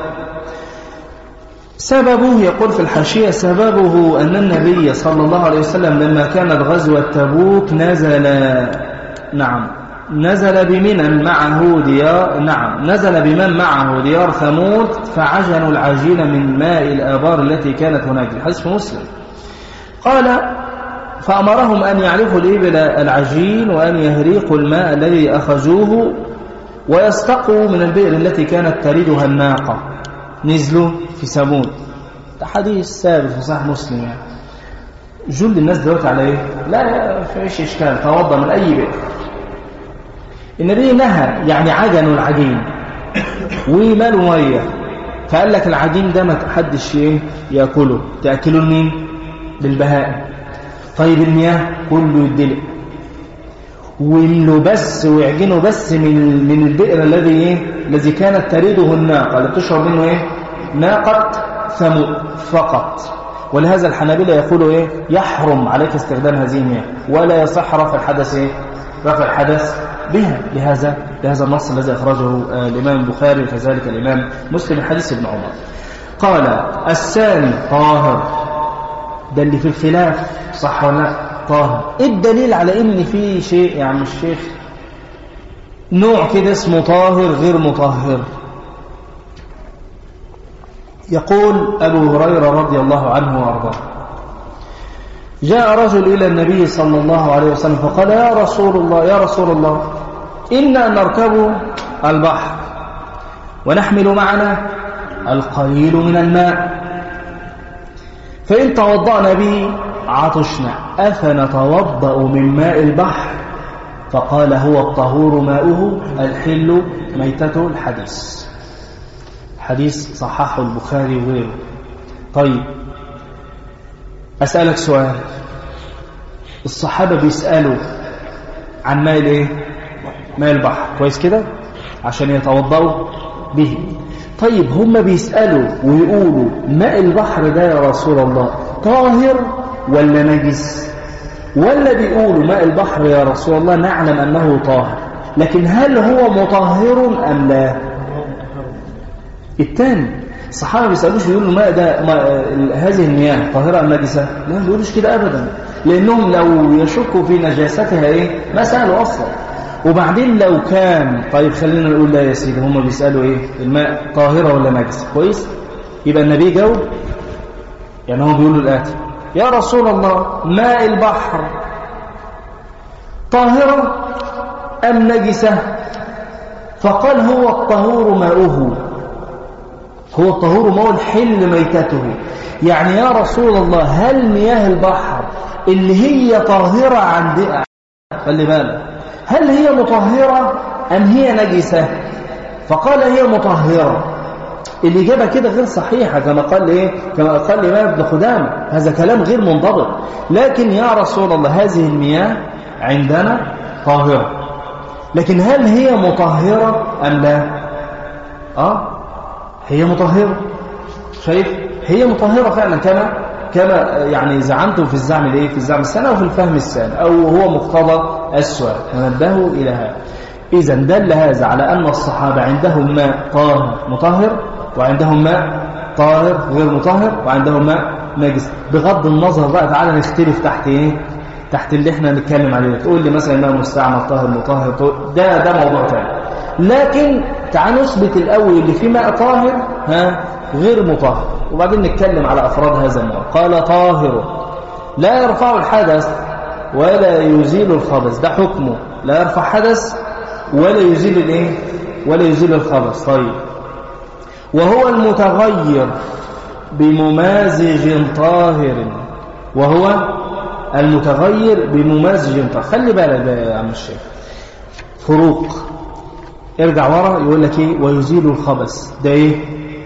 سببه يقول في الحاشية سببه أن النبي صلى الله عليه وسلم لما كانت غزوة تبوك نزل نعم نزل بمن معه ديار نعم نزل بمن معه ديار ثمود فعجنوا العجين من ماء الآبار التي كانت هناك الحديث في مسلم قال فأمرهم أن يعرفوا الإبل العجين وأن يهريقوا الماء الذي أخذوه ويستقوا من البئر التي كانت تريدها الناقة نزلوا في ثمود ده حديث ثابت في صحيح مسلم يعني جل الناس دلوقتي على ايه لا فيش اشكال توضى من اي بئر النبي نهى يعني عجنوا العجين ومالوا ميه فقال لك العجين ده ما حدش ايه ياكله تاكلوا لمين للبهائم طيب المياه كله يدلق ويملوا بس ويعجنوا بس من من البئر الذي ايه الذي كانت تريده الناقه اللي بتشرب منه ايه ناقه ثمود فقط ولهذا الحنابلة يقولوا ايه يحرم عليك استخدام هذه المياه ولا يصح رفع الحدث ايه رفع الحدث بها لهذا لهذا النص الذي اخرجه آه الامام البخاري وكذلك الامام مسلم حديث ابن عمر قال الثاني طاهر ده اللي في الخلاف صح ولا لا طاهر ايه الدليل على ان في شيء يا عم الشيخ نوع كده اسمه طاهر غير مطهر يقول أبو هريرة رضي الله عنه وأرضاه جاء رجل إلى النبي صلى الله عليه وسلم فقال يا رسول الله يا رسول الله إنا نركب البحر ونحمل معنا القليل من الماء فإن توضأنا به عطشنا أفنتوضأ من ماء البحر فقال هو الطهور ماؤه الحل ميتته الحديث حديث صححه البخاري وغيره طيب أسألك سؤال الصحابة بيسألوا عن ماء الايه ماء البحر كويس كده عشان يتوضأوا به طيب هم بيسألوا ويقولوا ماء البحر ده يا رسول الله طاهر ولا نجس ولا بيقولوا ماء البحر يا رسول الله نعلم أنه طاهر لكن هل هو مطهر أم لا الثاني الصحابة ما بيسألوش بيقولوا الماء ده ما هذه المياه طاهرة أم نجسة لا ما بيقولوش كده أبدا لأنهم لو يشكوا في نجاستها إيه ما سألوا أصلا وبعدين لو كان طيب خلينا نقول لا يا سيدي هم بيسألوا إيه الماء طاهرة ولا نجسة كويس يبقى النبي جاوب يعني هو بيقولوا الآتي يا رسول الله ماء البحر طاهرة أم نجسة فقال هو الطهور ماؤه هو الطهور ماء الحل ميتته يعني يا رسول الله هل مياه البحر اللي هي طاهرة عند خلي بالك هل هي مطهرة أم هي نجسة فقال هي مطهرة الإجابة كده غير صحيحة كما قال إيه كما قال الإمام ابن خدامة هذا كلام غير منضبط لكن يا رسول الله هذه المياه عندنا طاهرة لكن هل هي مطهرة أم لا آه هي مطهرة شايف هي مطهرة فعلا كما كما يعني زعمتم في الزعم الايه في الزعم السنة وفي الفهم السنة أو هو مقتضى السؤال فنبهوا إلى هذا إذا دل هذا على أن الصحابة عندهم ماء طاهر مطهر وعندهم ماء طاهر غير مطهر وعندهم ماء نجس بغض النظر بقى تعالى نختلف تحت ايه تحت اللي احنا نتكلم عليه تقول لي مثلا ماء مستعمل طاهر مطهر ده ده موضوع ثاني لكن تعال نثبت الاول اللي فيه ماء طاهر ها غير مطهر وبعدين نتكلم على افراد هذا النوع قال طاهر لا يرفع الحدث ولا يزيل الخبث ده حكمه لا يرفع حدث ولا يزيل الايه ولا يزيل الخبث طيب وهو المتغير بممازج طاهر وهو المتغير بممازج طاهر خلي بالك يا عم الشيخ فروق ارجع ورا يقول لك ايه ويزيل الخبث ده ايه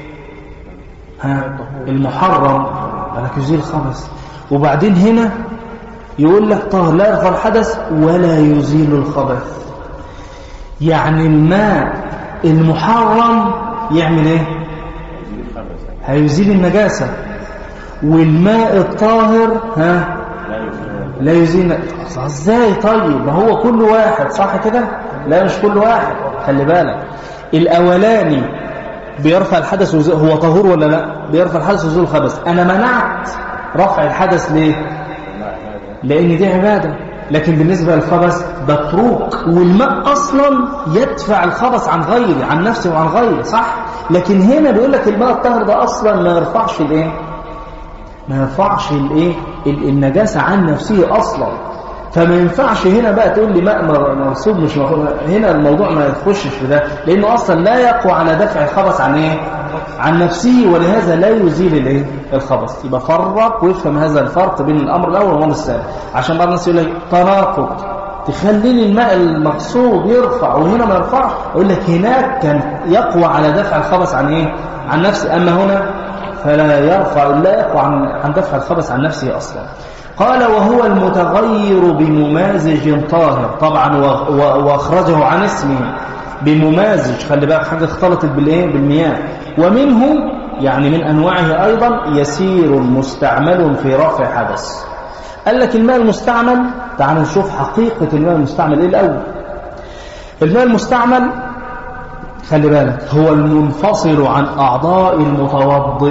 ها المحرم قال لك يزيل الخبث وبعدين هنا يقول لك طاهر لا يرفع الحدث ولا يزيل الخبث يعني الماء المحرم يعمل ايه هيزيل النجاسة والماء الطاهر ها لا يزيل ازاي طيب ما هو كل واحد صح كده لا مش كل واحد خلي بالك الاولاني بيرفع الحدث وزي... هو طهور ولا لا بيرفع الحدث ويزيل الخبث انا منعت رفع الحدث ليه لان دي عباده لكن بالنسبه للخبث متروك والماء اصلا يدفع الخبث عن غيره عن نفسه وعن غيره صح لكن هنا بيقول لك الماء الطاهر ده اصلا ما يرفعش الايه ما يرفعش الايه النجاسه عن نفسه اصلا فما ينفعش هنا بقى تقول لي ماء مرصوب مش مرصوب هنا الموضوع ما يخشش في ده لانه اصلا لا يقوى على دفع الخبث عن ايه عن نفسه ولهذا لا يزيل الايه الخبث يبقى فرق ويفهم هذا الفرق بين الامر الاول والامر الثاني عشان بعض الناس يقول لك تناقض تخلي لي الماء المقصود يرفع وهنا ما يرفعش يقول لك هناك كان يقوى على دفع الخبث عن ايه عن نفسه اما هنا فلا يرفع لا يقوى عن عن دفع الخبث عن نفسه اصلا قال وهو المتغير بممازج طاهر طبعا واخرجه عن اسمه بممازج خلي بالك حاجه اختلطت بالايه بالمياه ومنه يعني من انواعه ايضا يسير مستعمل في رفع حدث قال لك الماء المستعمل تعال نشوف حقيقه الماء المستعمل ايه الاول الماء المستعمل خلي بالك هو المنفصل عن اعضاء المتوضئ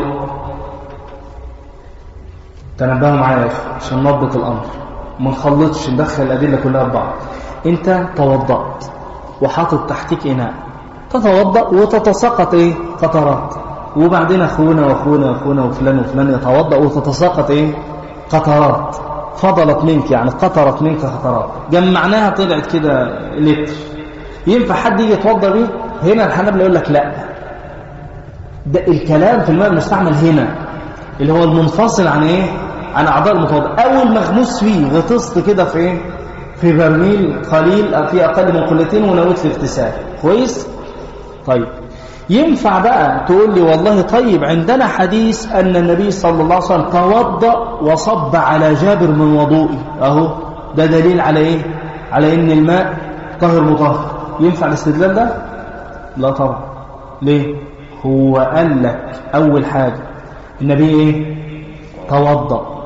تنبهوا معايا يا اخي عشان نضبط الامر ما نخلطش ندخل الادله كلها ببعض انت توضأت وحاطط تحتك اناء تتوضأ وتتساقط ايه قطرات وبعدين اخونا واخونا واخونا وفلان وفلان يتوضأ وتتساقط ايه قطرات فضلت منك يعني قطرت منك قطرات جمعناها طلعت كده لتر ينفع حد يجي يتوضأ بيه هنا الحنابلة يقول لك لا ده الكلام في الماء المستعمل هنا اللي هو المنفصل عن ايه عن اعضاء المتوضئ او المغموس فيه غطست كده في ايه في برميل قليل في اقل من قلتين ونويت الاغتسال كويس طيب ينفع بقى تقول لي والله طيب عندنا حديث ان النبي صلى الله عليه وسلم توضأ وصب على جابر من وضوئه اهو ده دليل على ايه على ان الماء طاهر مطهر ينفع الاستدلال ده لا طبعا ليه هو قال لك اول حاجه النبي ايه توضأ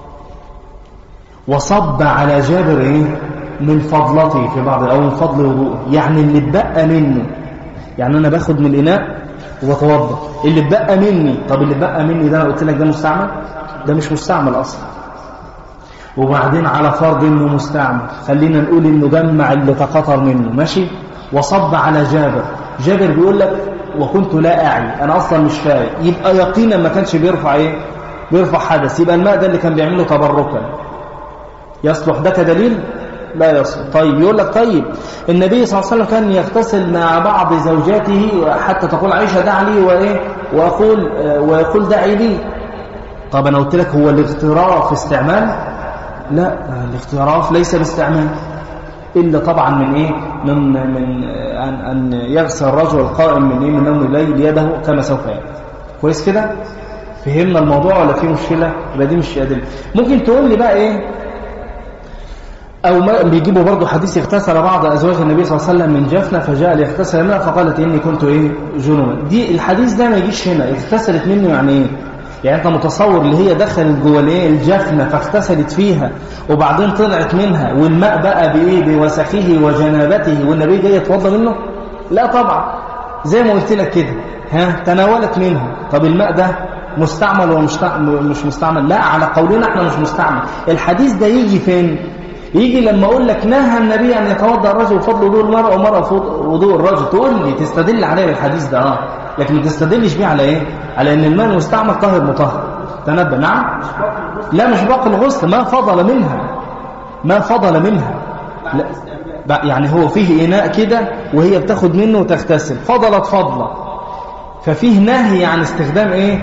وصب على جابر ايه من فضلته في بعض او من فضل وضوءه يعني اللي اتبقى منه يعني انا باخد من الاناء وبتوضا اللي اتبقى مني طب اللي اتبقى مني ده انا قلت لك ده مستعمل ده مش مستعمل اصلا وبعدين على فرض انه مستعمل خلينا نقول انه جمع اللي تقطر منه ماشي وصب على جابر جابر بيقول لك وكنت لا اعي انا اصلا مش فايق يبقى يقينا ما كانش بيرفع ايه بيرفع حدث يبقى الماء ده اللي كان بيعمله تبركا يصلح ده كدليل لا يصلح طيب يقول لك طيب النبي صلى الله عليه وسلم كان يغتسل مع بعض زوجاته حتى تقول عائشة دع لي وإيه وأقول ويقول دعي لي طب أنا قلت لك هو الاغتراف استعمال لا الاغتراف ليس باستعمال إلا طبعا من إيه من من أن, أن يغسل الرجل القائم من إيه من نوم الليل يده كما سوف يأتي كويس كده فهمنا الموضوع ولا في مشكلة يبقى دي مش أدلة ممكن تقول لي بقى إيه أو ما بيجيبوا برضه حديث اغتسل بعض أزواج النبي صلى الله عليه وسلم من جفنة فجاء ليغتسل منها فقالت إني كنت إيه جنوبا دي الحديث ده ما يجيش هنا اغتسلت منه يعني إيه يعني أنت متصور اللي هي دخلت جوه الايه الجفنة فاغتسلت فيها وبعدين طلعت منها والماء بقى بإيه بوسخه وجنابته والنبي جاي يتوضى منه لا طبعا زي ما قلت لك كده ها تناولت منه طب الماء ده مستعمل ومش مش مستعمل لا على قولنا احنا مش مستعمل الحديث ده يجي فين يجي لما اقول لك نهى النبي ان يتوضا الرجل بفضل وضوء المرأة ومرأة وضوء الرجل تقول لي تستدل عليه بالحديث ده اه لكن ما تستدلش بيه على ايه على ان الماء المستعمل طاهر مطهر تنبه نعم لا مش باقي الغسل ما فضل منها ما فضل منها لا يعني هو فيه اناء كده وهي بتاخد منه وتغتسل فضلت فضله ففيه نهي عن استخدام ايه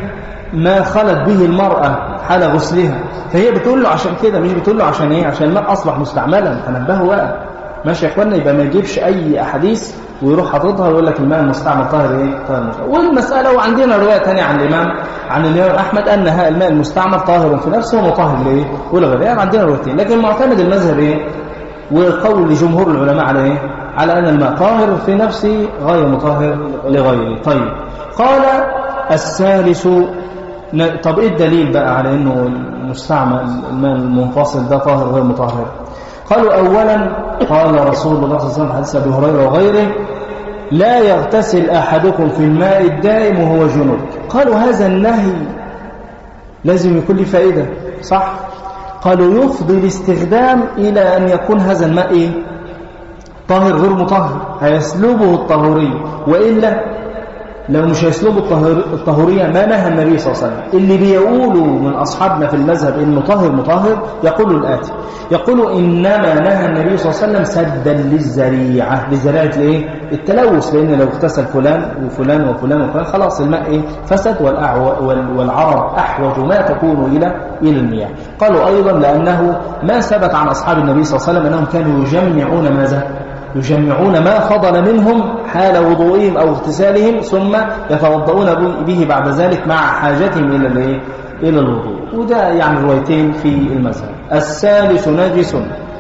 ما خلت به المرأة حال غسلها فهي بتقول له عشان كده مش بتقول له عشان ايه عشان الماء اصبح مستعملا تنبهوا بقى ماشي يا اخوانا يبقى ما يجيبش اي احاديث ويروح حاططها ويقول لك الماء المستعمل طاهر ايه طاهر مستعمل. والمساله وعندنا روايه ثانيه عن الامام عن الامام احمد ان الماء المستعمل طاهر في نفسه ومطهر لايه ولغيره يعني عندنا روايتين لكن معتمد المذهب ايه وقول جمهور العلماء على ايه على ان الماء طاهر في نفسه غير مطهر لغيره طيب قال الثالث طب ايه الدليل بقى على انه المستعمل الماء المنفصل ده طاهر غير مطهر قالوا اولا قال رسول الله صلى الله عليه وسلم حديث ابي هريره وغيره لا يغتسل احدكم في الماء الدائم وهو جنوب قالوا هذا النهي لازم يكون له فائده صح قالوا يفضي الاستخدام الى ان يكون هذا الماء إيه؟ طاهر غير مطهر هيسلبه الطهوريه والا لو مش هيسلبوا الطهورية ما نهى النبي صلى الله عليه وسلم اللي بيقولوا من أصحابنا في المذهب إن مطهر مطهر يقولوا الآتي يقولوا إنما نهى النبي صلى الله عليه وسلم سدا للزريعة لزريعة الإيه؟ التلوث لأن لو اغتسل فلان وفلان وفلان وفلان خلاص الماء إيه؟ فسد والعرب أحوج ما تكون إلى إلى المياه قالوا أيضا لأنه ما ثبت عن أصحاب النبي صلى الله عليه وسلم أنهم كانوا يجمعون ماذا؟ يجمعون ما فضل منهم حال وضوئهم أو اغتسالهم ثم يتوضؤون به بعد ذلك مع حاجتهم إلى الايه إلى الوضوء وده يعني روايتين في المذهب الثالث نجس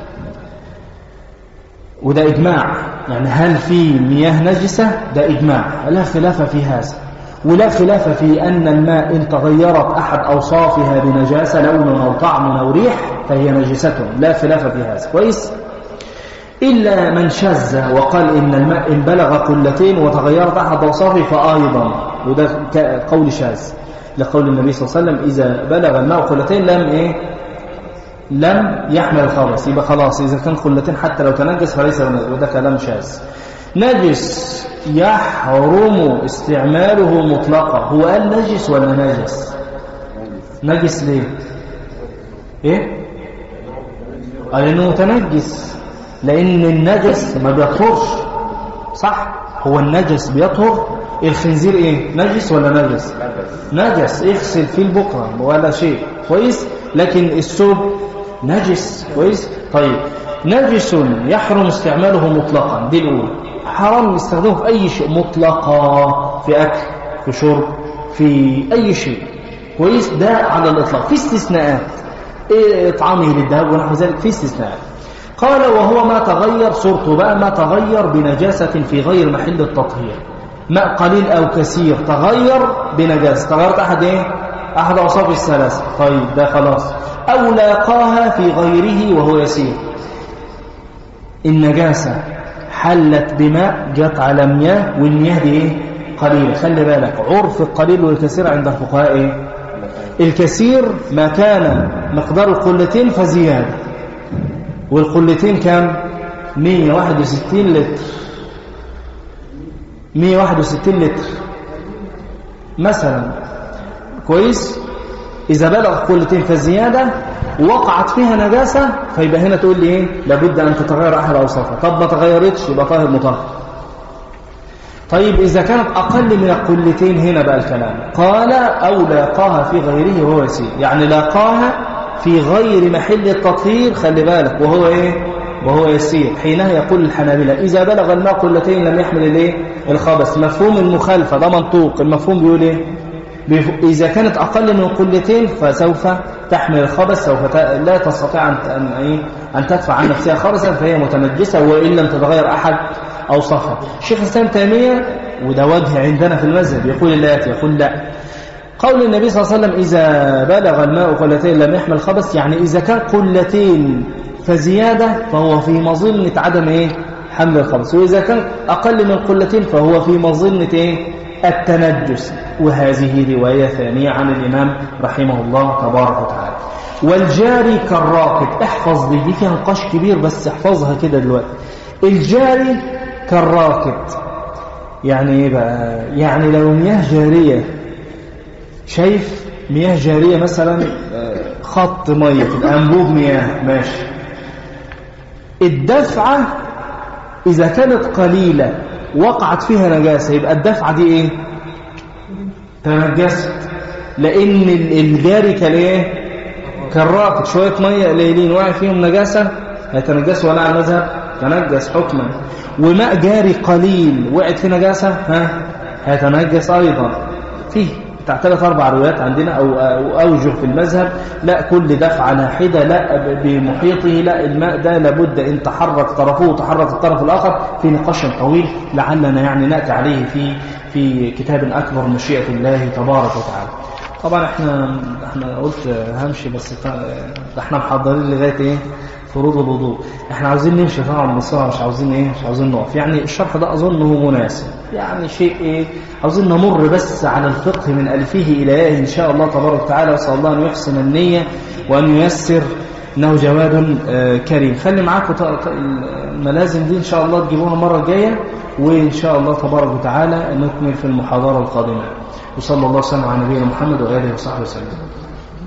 وده إجماع يعني هل في مياه نجسة ده إجماع لا خلاف في هذا ولا خلاف في أن الماء إن تغيرت أحد أوصافها بنجاسة لون أو طعم أو ريح فهي نجسة لا خلاف في هذا كويس إلا من شذ وقال إن الماء إن بلغ قلتين وتغيرت أحد أوصافه فأيضا وده قول شاذ لقول النبي صلى الله عليه وسلم إذا بلغ الماء قلتين لم إيه لم يحمل الخبث يبقى خلاص إذا كان قلتين حتى لو تنجس فليس بنجس وده كلام شاذ نجس يحرم استعماله مطلقا هو قال نجس ولا نجس نجس ليه ايه قال انه متنجس لأن النجس ما بيطهرش صح هو النجس بيطهر الخنزير ايه نجس ولا نجس نجس اغسل فيه البقرة ولا شيء كويس لكن الثوب نجس كويس طيب نجس يحرم استعماله مطلقا دي الأولى حرام يستخدمه في أي شيء مطلقا في أكل في شرب في أي شيء كويس ده على الإطلاق في استثناءات إيه إطعامه للذهب ونحو ذلك في استثناءات قال وهو ما تغير صورته بقى ما تغير بنجاسة في غير محل التطهير ماء قليل أو كثير تغير بنجاسة تغيرت أحد إيه؟ أحد أوصاف الثلاثة طيب ده خلاص أو لاقاها في غيره وهو يسير النجاسة حلت بماء جت على مياه والمياه دي إيه؟ قليلة خلي بالك عرف القليل والكثير عند الفقهاء إيه؟ الكثير ما كان مقدار القلتين فزيادة والقلتين كام 161 لتر 161 لتر مثلا كويس إذا بلغ قلتين فزيادة وقعت فيها نجاسة فيبقى هنا تقول لي إيه لابد أن تتغير أحد أوصافها طب ما تغيرتش يبقى طاهر مطهر طيب إذا كانت أقل من القلتين هنا بقى الكلام قال أو لاقاها في غيره وهو يسير يعني لاقاها في غير محل التطهير خلي بالك وهو إيه وهو يسير حينها يقول الحنابلة إذا بلغ الماء قلتين لم يحمل الايه الخبث مفهوم المخالفة ده منطوق المفهوم بيقول إيه إذا كانت أقل من قلتين فسوف تحمل الخبث سوف لا تستطيع أن أن, إيه؟ أن تدفع عن نفسها خبثا فهي متنجسة وإن لم تتغير أحد أوصافها الشيخ الإسلام تيمية وده وجه عندنا في المذهب يقول لا يقول لا قول النبي صلى الله عليه وسلم إذا بلغ الماء قلتين لم يحمل خبث يعني إذا كان قلتين فزيادة فهو في مظنة عدم إيه؟ حمل الخبث وإذا كان أقل من قلتين فهو في مظنة إيه؟ التنجس وهذه رواية ثانية عن الإمام رحمه الله تبارك وتعالى والجاري كالراكد احفظ دي دي فيها نقاش كبير بس احفظها كده دلوقتي الجاري كالراكد يعني ايه بقى يعني لو مياه جارية شايف مياه جارية مثلا خط مية أنبوب مياه ماشي الدفعة إذا كانت قليلة وقعت فيها نجاسة يبقى الدفعة دي إيه تنجست لان ال- الجاري كان ايه كان راكد شويه ميه قليلين وقع فيهم نجاسه هيتنجسوا ولا على المذهب تنجس حكما وماء جاري قليل وقعت فيه نجاسه ها هيتنجس ايضا فيه بتاع ثلاث اربع روايات عندنا او أو اوجه في المذهب لا كل دفعه على حده لا ب- بمحيطه لا الماء ده لابد ان تحرك طرفه وتحرك الطرف الاخر في نقاش طويل لعلنا يعني ناتي عليه في في كتاب اكبر مشيئه الله تبارك وتعالى طبعا احنا احنا قلت همشي بس ط- ده احنا محضرين لغايه ايه فروض الوضوء احنا عاوزين نمشي طبعا بسرعه مش عاوزين ايه مش عاوزين نقف يعني الشرح ده اظنه مناسب يعني شيء ايه عاوزين نمر بس على الفقه من الفه الى ياء ان شاء الله تبارك وتعالى واسال الله ان يحسن النيه وان ييسر انه جواد آه، كريم خلي معاكم ط- ط- الملازم دي ان شاء الله تجيبوها المره الجايه وان شاء الله تبارك وتعالى نكمل في المحاضره القادمه وصلى الله وسلم على نبينا محمد واله وصحبه وسلم